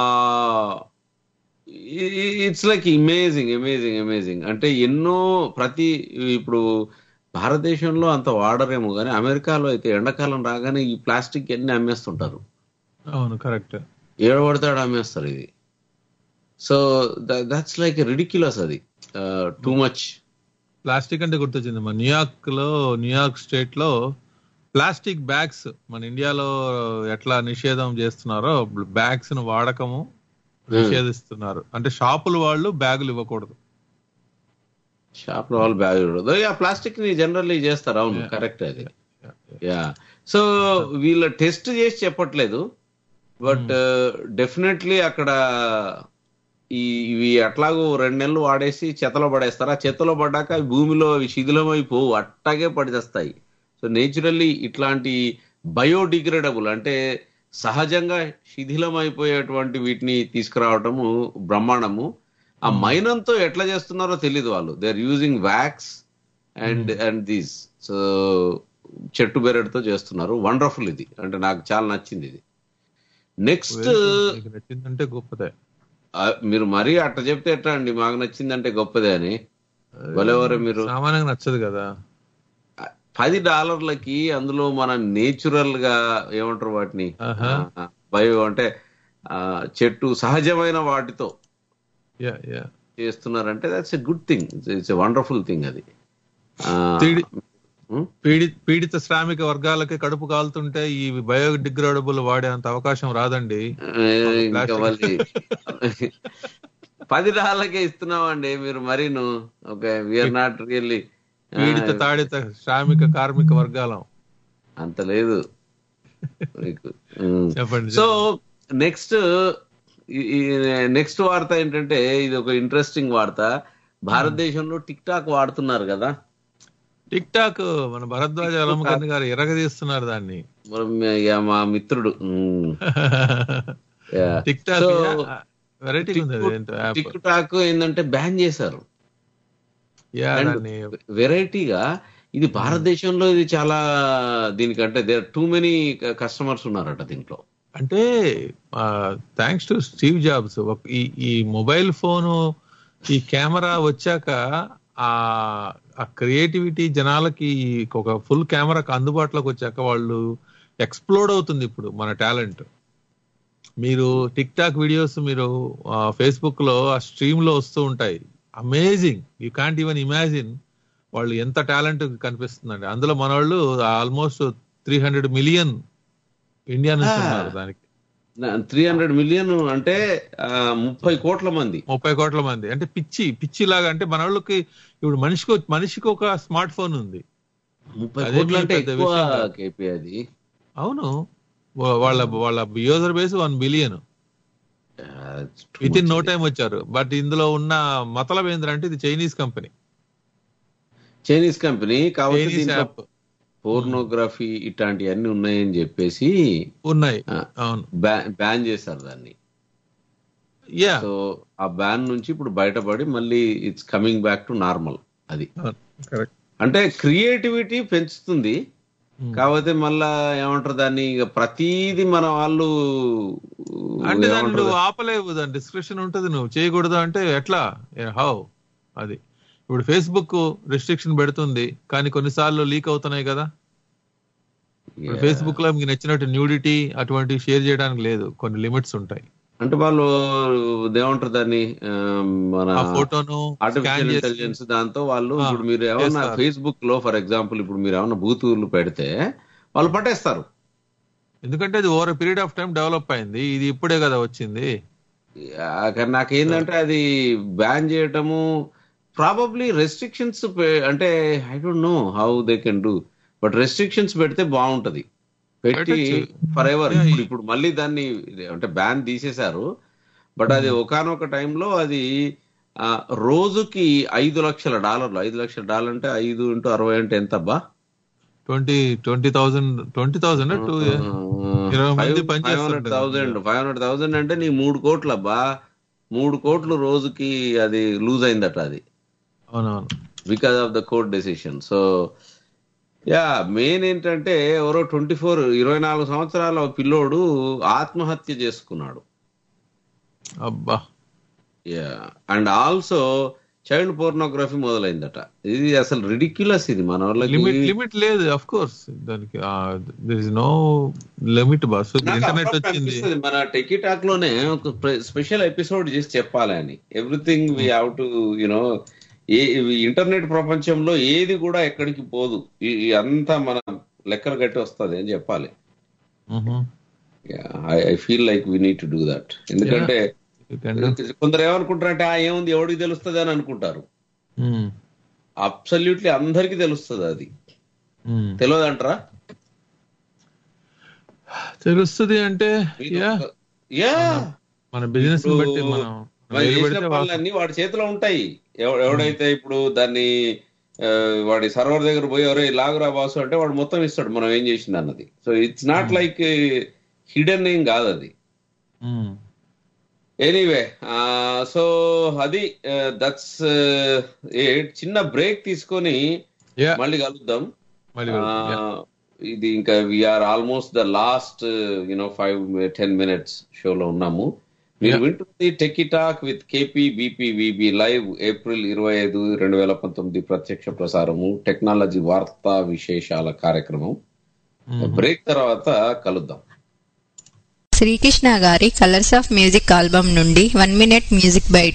it's like imaging amazing amazing అంటే ఎన్నో ప్రతి ఇప్పుడు భారతదేశంలో అంత వాడరేమో కానీ అమెరికాలో అయితే ఎండాకాలం రాగానే ఈ ప్లాస్టిక్ అన్ని అమ్మేస్తుంటారు అవును కరెక్ట్ ఏడబడతాడు అమ్మేస్తారు ఇది సో దట్స్ లైక్ రిడిక్యులస్ అది టూ మచ్ ప్లాస్టిక్ అంటే గుర్తొచ్చింది మన న్యూయార్క్ లో న్యూయార్క్ స్టేట్ లో ప్లాస్టిక్ బ్యాగ్స్ మన ఇండియాలో ఎట్లా నిషేధం చేస్తున్నారో బ్యాగ్స్ ను వాడకము నిషేధిస్తున్నారు అంటే షాపుల వాళ్ళు బ్యాగులు ఇవ్వకూడదు షాప్ లో వాళ్ళు బ్యాగ్ చూడదు ఆ ప్లాస్టిక్ ని జనరల్లీ చేస్తారు అవును కరెక్ట్ అది యా సో వీళ్ళ టెస్ట్ చేసి చెప్పట్లేదు బట్ డెఫినెట్లీ అక్కడ ఈ ఇవి అట్లాగో రెండు నెలలు వాడేసి చెత్తలో పడేస్తారు ఆ చెత్తలో పడ్డాక అవి భూమిలో అవి శిథిలమైపోవు అట్టాగే పడిచేస్తాయి సో నేచురల్లీ ఇట్లాంటి బయోడిగ్రేడబుల్ అంటే సహజంగా శిథిలమైపోయేటువంటి వీటిని తీసుకురావటము బ్రహ్మాండము ఆ మైనంతో ఎట్లా చేస్తున్నారో తెలియదు వాళ్ళు they are using wax and and these so చెట్టు బెరడుతో చేస్తున్నారు వండర్ఫుల్ ఇది అంటే నాకు చాలా నచ్చింది ఇది నెక్స్ట్ మీకు నచ్చిందంటే గొప్పదే మీరు మరీ అట్ట చెప్తే ఎట్లా అండి మాకు నచ్చిందంటే గొప్పదే అని భలేవరే మీరు సామాన్యంగా నచ్చదు కదా పది డాలర్లకి అందులో మన నేచురల్ గా ఏమంటారు వాటిని ఆహా. బయో అంటే ఆ, చెట్టు సహజమైన వాటితో యా యా చేస్తున్నారంటే that's a good thing it's a wonderful thing అది ఆ, పీడి- ఉం? పీడి పీడిత శ్రామిక వర్గాలకి కడుపు కాలుతుంటే ఈ బయోడిగ్రేడబుల్ వాడే అంత అవకాశం రాదండి ఏ, ఇంకా మళ్ళీ పది డాలర్లకే ఇస్తున్నామండి మీరు మరీను ఓకే విఆర్ నాట్ రియల్లీ పీడిత తాడిత శ్రామిక కార్మిక వర్గాలం అంత లేదు మీకు ఉం. చెప్పండి సో నెక్స్ట్ నెక్స్ట్ వార్త ఏంటంటే ఇది ఒక ఇంట్రెస్టింగ్ వార్త భారతదేశంలో టిక్ టాక్ వాడుతున్నారు కదా టిక్ టాక్ మన భరద్వాజ అలమకర్ణి గారు ఎరగదీస్తున్నారు దాన్ని మరి మే- ఇక మా మిత్రుడు um. Yeah. TikTok So, variety ఉంది అది ఏంటో యాప్ టిక్ టాక్ ఏంటంటే బ్యాన్ చేశారు యా And దాన్ని వెరైటీగా ఇది భారతదేశంలో ఇది చాలా దీనికంటే దేర్ టూ మెనీ కస్టమర్స్ ఉన్నారట దీంట్లో అంటే థ్యాంక్స్ టు స్టీవ్ జాబ్స్ ఈ ఈ మొబైల్ ఫోను ఈ కెమెరా వచ్చాక ఆ ఆ క్రియేటివిటీ జనాలకి ఒక ఫుల్ కెమెరాకి అందుబాటులోకి వచ్చాక వాళ్ళు ఎక్స్ప్లోడ్ అవుతుంది ఇప్పుడు మన టాలెంట్ మీరు టిక్ టాక్ వీడియోస్ మీరు ఫేస్బుక్ లో ఆ స్ట్రీమ్ లో వస్తూ ఉంటాయి amazing you can't even imagine వాళ్ళు ఎంత టాలెంట్ కనిపిస్తుందండి అందులో మన వాళ్ళు almost three hundred million India నుంచి Ah. ఉన్నారు దానికి త్రీ హండ్రెడ్ మిలియన్ అంటే ఆ, ముప్పై కోట్ల మంది ముప్పై కోట్ల మంది అంటే పిచ్చి పిచ్చి లాగా అంటే మన వాళ్ళకి ఇప్పుడు మనిషికి మనిషికి ఒక స్మార్ట్ ఫోన్ ఉంది ముప్పై అదేమీ కోట్లు అంటే పెద్ద ఎక్కువ విషయం కాదు. కేపీ అది అవును వా- వాళ్ళ వాళ్ళ user base one billion with in no time వచ్చారు బట్ ఇందులో ఉన్న మతలబ్ ఏంటంటే ఇది చైనీస్ కంపెనీ చైనీస్ కంపెనీ కాబట్టి చైనీస్ దీంట్లో యాప్ పోర్నోగ్రఫీ ఇట్లాంటివన్నీ ఉన్నాయని చెప్పేసి ఉన్నాయి ఆ, అవును బ్యా- బ్యాన్ చేశారు దాన్ని యా సో ఆ బ్యాన్ నుంచి ఇప్పుడు బయటపడి మళ్ళీ it's coming back to normal అది కరెక్ట్ అంటే క్రియేటివిటీ పెంచుతుంది కాకపోతే మళ్ళా ఏమంటారు దాన్ని ఇక ప్రతీది మన వాళ్ళు అంటే దాన్ని ఏమంటారు నువ్వు ఆపలేవు దాని డిస్క్రిప్షన్ ఉంటుంది నువ్వు చేయకూడదు అంటే ఎట్లా హౌ అది ఇప్పుడు ఫేస్బుక్ రెస్ట్రిక్షన్ పెడుతుంది కానీ కొన్నిసార్లు లీక్ అవుతున్నాయి కదా ఇప్పుడు Yeah. ఫేస్బుక్ లో మీకు నచ్చినట్టు న్యూడిటీ అటువంటి షేర్ చేయడానికి లేదు కొన్ని లిమిట్స్ ఉంటాయి అంటే వాళ్ళు ఏమంటారు దాన్ని ఆ, మన ఆ ఫోటోను స్కాన్ ఆర్టిఫిషియల్ చేసి ఇంటెలిజెన్స్ దాంతో వాళ్ళు ఆ, ఇప్పుడు మీరు ఏమన్నా చేస్తారు. ఫేస్బుక్ లో ఫర్ ఎగ్జాంపుల్ ఇప్పుడు మీరు ఏమన్నా బూతులు పెడితే వాళ్ళు పట్టేస్తారు ఎందుకంటే అది over period of time develop అయింది ఇది ఇప్పుడే కదా వచ్చింది ఆ, కానీ నాకేందంటే అది బ్యాన్ చేయటము ప్రాబబ్లీ రెస్ట్రిక్షన్స్ అంటే I don't know how they can do but restrictions పెడితే బాగుంటది పెట్టి పెట్టొచ్చు. ఫర్ ఎవర్ Yeah, ఇప్పుడు ఇప్పుడు మళ్ళీ దాన్ని అంటే బ్యాన్ తీసేశారు బట్ అది ఒకనొక టైంలో అది ఆ, రోజుకి ఐదు లక్షల డాలర్లు ఐదు లక్షల డాలర్ అంటే ఐదు ఇంటూ అరవై అంటే ఎంత అబ్బా twenty twenty thousand twenty thousand to ఇరవై మంది five hundred thousand five hundred thousand అంటే నీ మూడు కోట్లు అబ్బా మూడు కోట్లు రోజుకి అది లూజ్ అయిందట అది అవునవును because of the court decision so yeah main ఏంటంటే ఎవరో ట్వంటీ ఫోర్ ఇరవై నాలుగు సంవత్సరాల పిల్లోడు ఆత్మహత్య చేసుకున్నాడు అబ్బా yeah and also child pornography మొదలైందట ఇది అసలు రిడిక్యులస్ ఇది మన లిమిట్ వాళ్ళకి లిమిట్ లేదు అఫ్ కోర్స్ దానికి దర్ ఇస్ నో లిమిట్ బస్ నాకు ఇంటర్నెట్ అప్పుడప్పుడు వచ్చింది అనిపిస్తది మన టెకీ టాక్ లోనే ఒక స్పెషల్ ఎపిసోడ్ చేసి చెప్పాలి అని everything we have to you know a internet ప్రపంచంలో ఏది కూడా ఎక్కడికి పోదు ఈ- ఈ అంతా మన లెక్కలు కట్టి వస్తుంది అని చెప్పాలి I feel like we need to do that ఎందుకంటే కొందరు ఏమనుకుంటారంటే ఆ ఏముంది ఎవడికి తెలుస్తుంది అని అనుకుంటారు అబ్సల్యూట్లీ అందరికి తెలుస్తుంది అది తెలియదంటారా తెలుస్తుంది అంటే యా యా మన బిజినెస్ ఇప్పుడు బట్టి మనం మనం వేలు చేసిన పెడితే వా- పనులన్నీ వాడి చేతిలో ఉంటాయి ఎవ- ఎవడైతే ఇప్పుడు దాన్ని ఆ, వాడి సర్వర్ దగ్గర పోయి ఎవరో లాగురా బాసు అంటే వాడు మొత్తం ఇస్తాడు మనం ఏం చేసింది అన్నది so it's not like hidden ఏం కాదు అది మ్మ్. ఎనీవే సో అది దట్స్ ఏ చిన్న బ్రేక్ తీసుకొని Yeah. మళ్ళీ కలుద్దాం మళ్ళీ కలుద్దాం, ఆ, ఇది ఇంకా we are almost the last you know five ten minutes షోలో ఉన్నాము మీరు వింటుంది techie talk with KP BPVB live April ఇరవై ఐదు రెండు వేల పంతొమ్మిది ప్రత్యక్ష ప్రసారము టెక్నాలజీ వార్తా విశేషాల కార్యక్రమం బ్రేక్ తర్వాత కలుద్దాం శ్రీకృష్ణ గారి కలర్స్ ఆఫ్ మ్యూజిక్ ఆల్బమ్ నుండి వన్ మినిట్ మ్యూజిక్ బైట్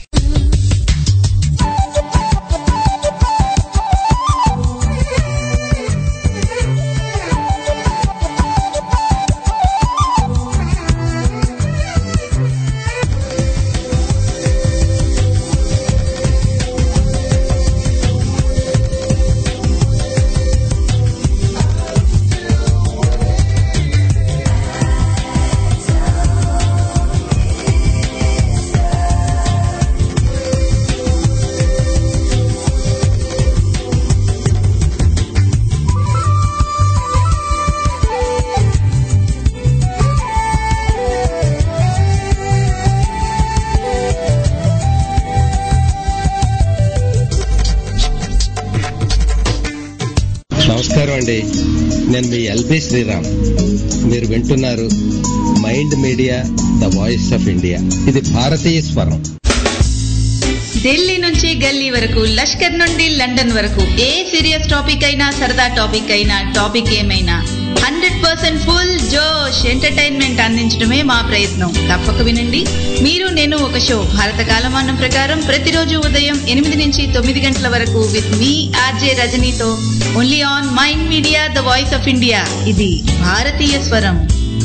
నమస్కారం అండి నేను మీ ఎల్బి శ్రీరామ్ మీరు వింటున్నారు mind media the voice of India ఇది భారతీయ స్వరం ఢిల్లీ నుంచి గల్లీ వరకు లష్కర్ నుండి లండన్ వరకు ఏ సీరియస్ టాపిక్ అయినా సరదా టాపిక్ అయినా టాపిక్ ఏమైనా హండ్రెడ్ పర్సెంట్ ఫుల్ జోష్ ఎంటర్టైన్మెంట్ అందించడమే మా ప్రయత్నం తప్పక వినండి మీరు నేను ఒక షో భారత కాలమానం ప్రకారం ప్రతిరోజు ఉదయం ఎనిమిది నుంచి తొమ్మిది గంటల వరకు విత్ మీ ఆర్జే రజనీతో only on mind media the voice of India ఇది భారతీయ స్వరం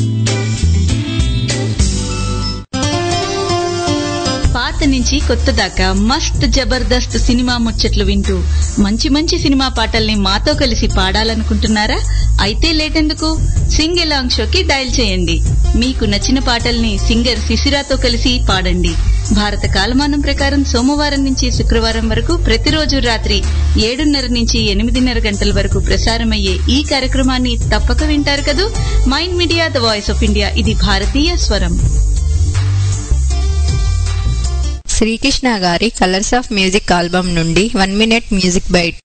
పాత నుంచి కొత్త దాకా మస్త్ జబర్దస్త్ సినిమా ముచ్చట్లు వింటూ మంచి మంచి సినిమా పాటల్ని మాతో కలిసి పాడాలనుకుంటున్నారా అయితే లేటెందుకు సింగ్ ఎలాంగ్ షోకి డయల్ చేయండి మీకు నచ్చిన పాటల్ని సింగర్ శిశిరాతో కలిసి పాడండి భారత కాలమానం ప్రకారం సోమవారం నుంచి శుక్రవారం వరకు ప్రతిరోజు రాత్రి ఏడున్నర నుంచి ఎనిమిదిన్నర గంటల వరకు ప్రసారమయ్యే ఈ కార్యక్రమాన్ని తప్పక వింటారు కదూ mind media the voice of India ఇది భారతీయ స్వరం శ్రీకృష్ణ గారి కలర్స్ ఆఫ్ మ్యూజిక్ ఆల్బమ్ నుండి one minute music bite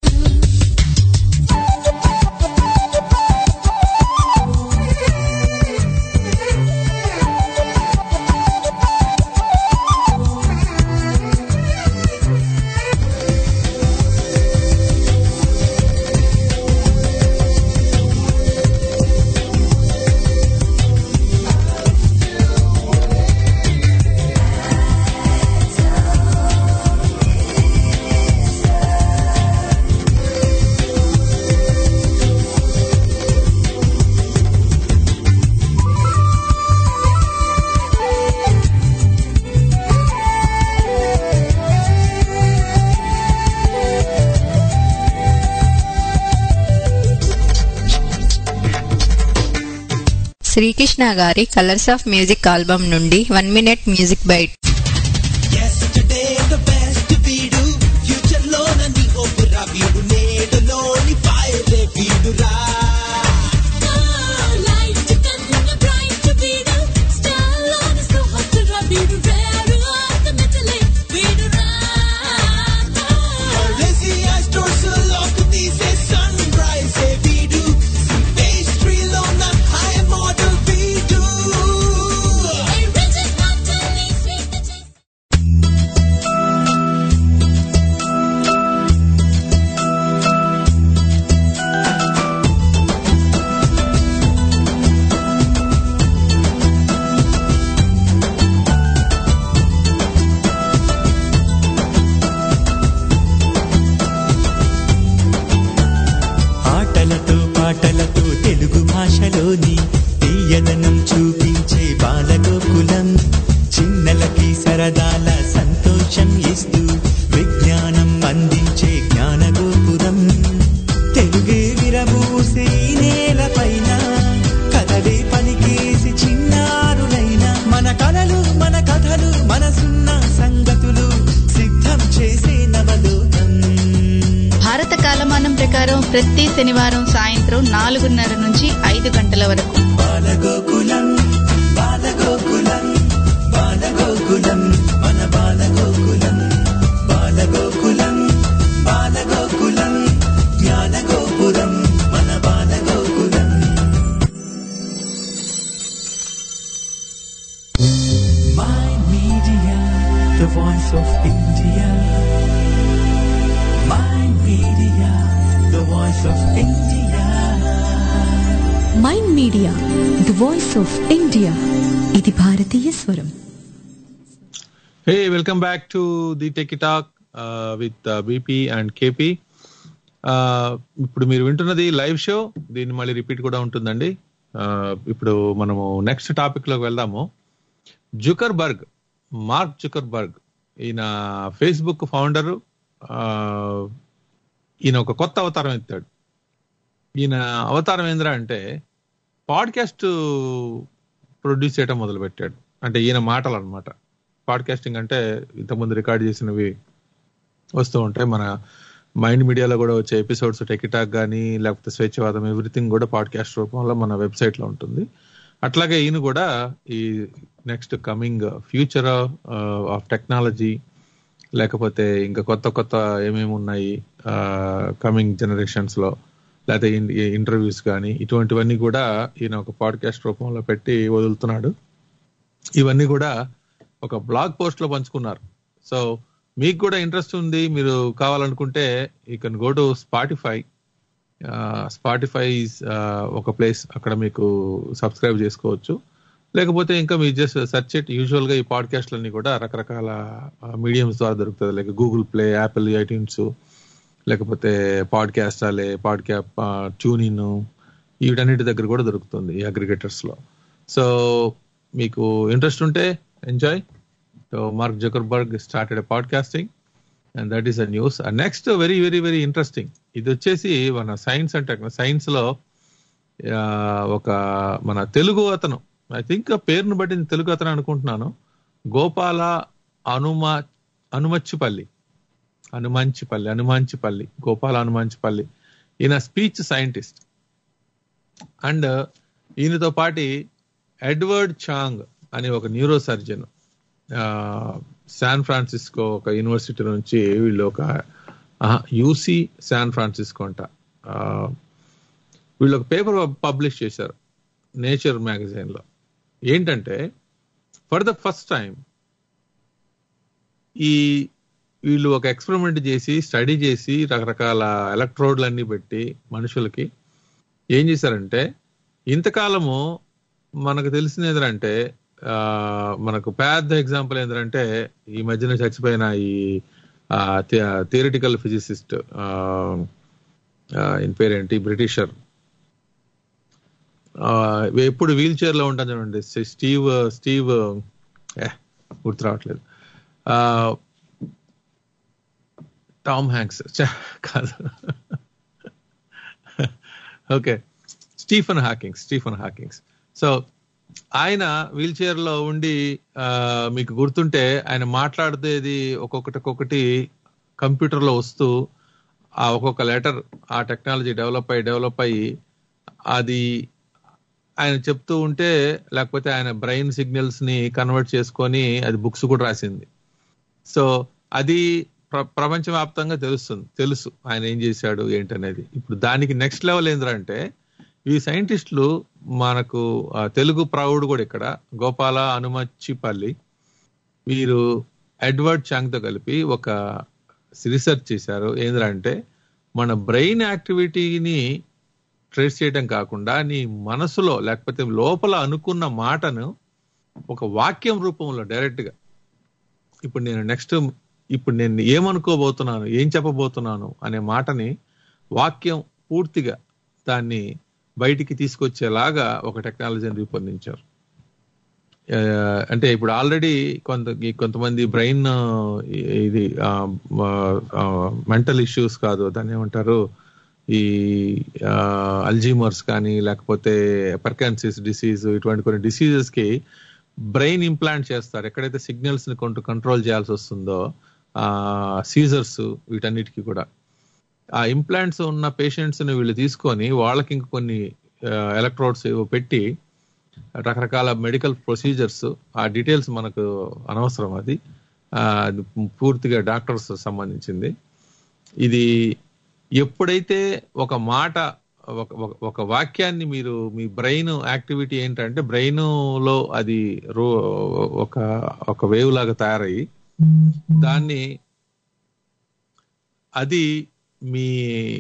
Srikrishna గారి కలర్స్ ఆఫ్ మ్యూజిక్ ఆల్బమ్ నుండి one minute music bite Yesterday the best వీడు ఫ్యూచర్ లో నన్ను ఒప్పురా వీడు నేడులోని ఫైర్ వీడురా ఆటలతో పాటలతో తెలుగు భాషలోని తీయదనం చూపించే బాలగోకులం చిన్నలకి సరదాల సంతోషం ఇస్తూ విజ్ఞానం అందించే జ్ఞానగోపురం తెలుగే విరబూసే ఈ నేలపైన కథలే పలికేసి చిన్నారులైన మన కలలు మన కథలు మనసున్న సంగతులు సిద్ధం చేసే నవలోకం భారత కాలమానం ప్రకారం ప్రతి శనివారం సాయంత్రం నాలుగున్నర నుంచి ఐదు గంటల వరకు బాలగోకులం బాలగోకులం బాలగోకులం మన బాలగోకులం బాలగోకులం బాలగోకులం జ్ఞానగోపురం మన Balagokulam Mind Media, the voice of India. Mind Media, the voice of India. Mind media the voice of India ఇది భారతీయ స్వరం hey welcome back to the tech talk with BP and KP ఇప్పుడు మీరు వింటున్నది లైవ్ షో దీన్ని మళ్ళీ repeat కూడా ఉంటుందండి Uh, ఇప్పుడు మనము నెక్స్ట్ టాపిక్ లోకి వెళ్దాము జుకర్ బర్గ్ మార్క్ జుకర్ బర్గ్ ఈయన ఫేస్బుక్ ఫౌండర్ ఈయన ఒక కొత్త అవతారం ఎత్తాడు ఈయన అవతారం ఏంద్రా అంటే పాడ్కాస్ట్ ప్రొడ్యూస్ చేయడం మొదలు పెట్టాడు అంటే ఈయన మాటలు అనమాట పాడ్కాస్టింగ్ అంటే ఇంతకుముందు రికార్డ్ చేసినవి వస్తూ ఉంటాయి మన మైండ్ మీడియాలో కూడా వచ్చే ఎపిసోడ్స్ టెకిటాక్ కానీ లేకపోతే స్వేచ్ఛవాదం ఎవ్రీథింగ్ కూడా పాడ్కాస్ట్ రూపంలో మన వెబ్సైట్ లో ఉంటుంది అట్లాగే ఈయన కూడా ఈ next coming future of technology లేకపోతే ఇంకా కొత్త కొత్త ఏమేమి ఉన్నాయి కమింగ్ జనరేషన్స్ లో లేకపోతే ఇంటర్వ్యూస్ కానీ ఇటువంటివన్నీ కూడా ఈయన ఒక పాడ్కాస్ట్ రూపంలో పెట్టి వదులుతున్నాడు ఇవన్నీ కూడా ఒక బ్లాగ్ పోస్ట్ లో పంచుకున్నారు సో మీకు కూడా ఇంట్రెస్ట్ ఉంది మీరు కావాలనుకుంటే you can go to Spotify Spotify ఒక ప్లేస్ అక్కడ మీకు సబ్స్క్రైబ్ చేసుకోవచ్చు లేకపోతే ఇంకా మీరు జస్ట్ సెర్చ్ ఇట్ యూజువల్ గా ఈ పాడ్కాస్ట్లన్నీ కూడా రకరకాల మీడియంస్ ద్వారా దొరుకుతుంది like Google Play Apple iTunes లేకపోతే పాడ్కాస్ట్ అలే పాడ్క్యాప్ ట్యూన్ ఇన్ వీటన్నిటి దగ్గర కూడా దొరుకుతుంది ఈ అగ్రిగేటర్స్ లో సో మీకు ఇంట్రెస్ట్ ఉంటే enjoy so Mark Zuckerberg started podcasting and that is a news next very very very interesting ఇది వచ్చేసి మన సైన్స్ అండ్ టెక్న సైన్స్ లో ఆ, ఒక మన తెలుగు అతను ఐ థింక్ పేరును బట్టి నేను తెలుగు అతను అనుకుంటున్నాను గోపాల అనుమ అనుమచ్చిపల్లి అనుమంచిపల్లి అనుమాంచిపల్లి గోపాల అనుమాంచిపల్లి ఈయన స్పీచ్ సైంటిస్ట్ అండ్ ఈయనతో పాటి ఎడ్వర్డ్ చాంగ్ అని ఒక న్యూరో సర్జన్ శాన్ ఫ్రాన్సిస్కో ఒక యూనివర్సిటీ నుంచి వీళ్ళు ఒక యూసి శాన్ ఫ్రాన్సిస్కో అంట ఆ, వీళ్ళు ఒక పేపర్ పబ్లిష్ చేశారు నేచర్ మ్యాగజైన్ లో ఏంటంటే ఫర్ ద ఫస్ట్ టైం ఈ వీళ్ళు ఒక ఎక్స్పెరిమెంట్ చేసి స్టడీ చేసి రకరకాల ఎలక్ట్రోడ్లు అన్ని పెట్టి మనుషులకి ఏం చేశారంటే ఇంతకాలము మనకు తెలిసిన ఏంటంటే ఆ, మనకు పెద్ద ఎగ్జాంపుల్ ఏంటంటే ఈ మధ్యన చచ్చిపోయిన ఈ థియరిటికల్ ఫిజిసిస్ట్ ఈయన పేరేంటి బ్రిటిషర్ ఆ, ఎప్పుడు వీల్ చైర్ లో ఉంటాను చూడండి స్టీవ్ స్టీవ్ ఏ, గుర్తు రావట్లేదు ఆ, టామ్ హ్యాంక్స్ ఛ, కాదు okay Stephen Hawkings Stephen Hawkings so ఆయన వీల్ చైర్ లో ఉండి ఆ, మీకు గుర్తుంటే ఆయన మాట్లాడితేది ఒక్కొక్కటి ఒక్కొక్కటి కంప్యూటర్ లో వస్తూ ఆ ఒక్కొక్క లెటర్ ఆ టెక్నాలజీ డెవలప్ అయ్యి డెవలప్ అయ్యి అది ఆయన చెప్తూ ఉంటే లేకపోతే ఆయన బ్రెయిన్ సిగ్నల్స్ ని కన్వర్ట్ చేసుకొని అది బుక్స్ కూడా రాసింది సో అది ప్ర- ప్రపంచవ్యాప్తంగా తెలుస్తుంది తెలుసు ఆయన ఏం చేశాడు ఏంటనేది ఇప్పుడు దానికి నెక్స్ట్ లెవెల్ ఏంటంటే ఈ సైంటిస్టులు మనకు ఆ, తెలుగు ప్రౌడ్ కూడా ఇక్కడ గోపాల అనుమచ్చిపల్లి వీరు ఎడ్వర్డ్ చాంగ్ తో కలిపి ఒక రీసెర్చ్ చేశారు ఏంటంటే మన బ్రెయిన్ యాక్టివిటీని ట్రేస్ చేయడం కాకుండా నీ మనసులో లేకపోతే లోపల అనుకున్న మాటను ఒక వాక్యం రూపంలో డైరెక్ట్ గా ఇప్పుడు నేను నెక్స్ట్ ఇప్పుడు నేను ఏమనుకోబోతున్నాను ఏం చెప్పబోతున్నాను అనే మాటని వాక్యం పూర్తిగా దాన్ని బయటికి తీసుకొచ్చేలాగా ఒక టెక్నాలజీని రూపొందించారు ఆ, అంటే ఇప్పుడు ఆల్రెడీ కొంత ఈ కొంతమంది బ్రెయిన్ ఇది మెంటల్ ఇష్యూస్ కాదు దాన్ని ఏమంటారు ఈ అల్జీమర్స్ కానీ లేకపోతే పర్కాన్సిస్ డిసీజ్ ఇటువంటి కొన్ని డిసీజెస్ కి బ్రెయిన్ ఇంప్లాంట్ చేస్తారు ఎక్కడైతే సిగ్నల్స్ ని కొంటూ కంట్రోల్ చేయాల్సి వస్తుందో ఆ సీజర్స్ వీటన్నిటికీ కూడా ఆ ఇంప్లాంట్స్ ఉన్న పేషెంట్స్ ని వీళ్ళు తీసుకొని వాళ్ళకి ఇంక కొన్ని ఎలక్ట్రోడ్స్ పెట్టి రకరకాల మెడికల్ ప్రొసీజర్స్ ఆ డీటెయిల్స్ మనకు అనవసరం అది ఆ, అది పూర్తిగా డాక్టర్స్ సంబంధించింది ఇది ఎప్పుడైతే ఒక మాట ఒక ఒక- ఒక వాక్యాన్ని మీరు మీ బ్రెయిన్ యాక్టివిటీ ఏంటంటే బ్రెయిన్ లో అది రో ఒక ఒక వేవ్ లాగా తయారయ్యి దాన్ని అది మీ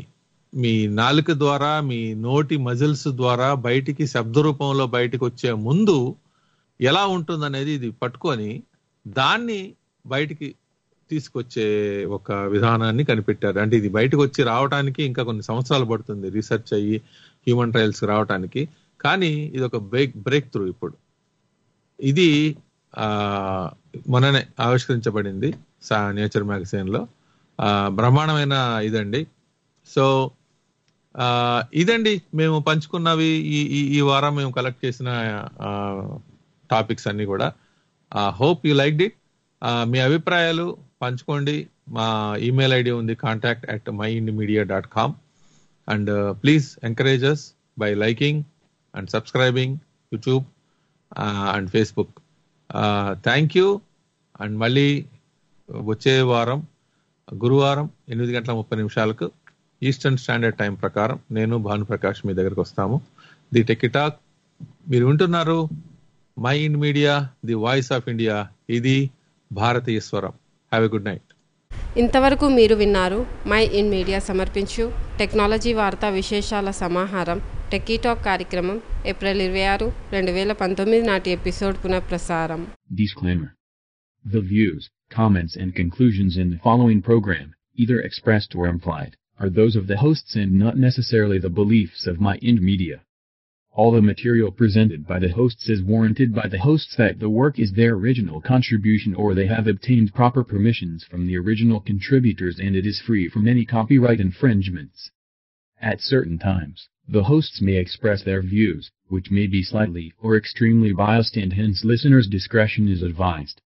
మీ నాలుక ద్వారా మీ నోటి మజిల్స్ ద్వారా బయటికి శబ్ద రూపంలో బయటికి వచ్చే ముందు ఎలా ఉంటుందనేది ఇది పట్టుకొని దాన్ని బయటికి తీసుకొచ్చే ఒక విధానాన్ని కనిపెట్టారు అంటే ఇది బయటకు వచ్చి రావడానికి ఇంకా కొన్ని సంవత్సరాలు పడుతుంది రీసెర్చ్ అయ్యి హ్యూమన్ ట్రయల్స్ రావడానికి కానీ ఇది ఒక బ్రేక్ బ్రేక్ త్రూ ఇప్పుడు ఇది ఆ మొన్ననే ఆవిష్కరించబడింది నేచర్ మ్యాగజైన్ లో ఆ, బ్రహ్మాండమైన ఇదండి సో ఆ, ఇదండి మేము పంచుకున్నవి ఈ ఈ- ఈ వారం మేము కలెక్ట్ చేసిన టాపిక్స్ అన్ని కూడా హోప్ యూ లైక్ ఇట్ మీ అభిప్రాయాలు పంచుకోండి మా ఈమెయిల్ ఐడి ఉంది contact at my media dot com and please encourage us by liking and subscribing YouTube and Facebook thank you అండ్ మళ్ళీ వచ్చే వారం గురువారం ఎనిమిది గంటల ముప్పై నిమిషాలకు ఈస్టర్న్ స్టాండర్డ్ టైం ప్రకారం నేను భానుప్రకాష్ మీ దగ్గరకు వస్తాము ది టెకిటాక్ మీరు వింటున్నారు my in media the voice of India ఇది భారతీయ స్వరం హ్యావ్ ఎ గుడ్ నైట్ ఇంతవరకు మీరు విన్నారు మై ఇన్ మీడియా సమర్పించు టెక్నాలజీ వార్తా విశేషాల సమాహారం టెక్కీటాక్ కార్యక్రమం ఏప్రిల్ ఇరవై ఆరు రెండు వేల పంతొమ్మిది నాటి ఎపిసోడ్ పునఃప్రసారం Disclaimer. The views, comments and conclusions in the following program, either expressed or implied, are those of the hosts and not necessarily the beliefs of My Ind Media. All the material presented by the hosts is warranted by the hosts that the work is their original contribution or they have obtained proper permissions from the original contributors and it is free from any copyright infringements. At certain times, the hosts may express their views, which may be slightly or extremely biased and hence listeners' discretion is advised.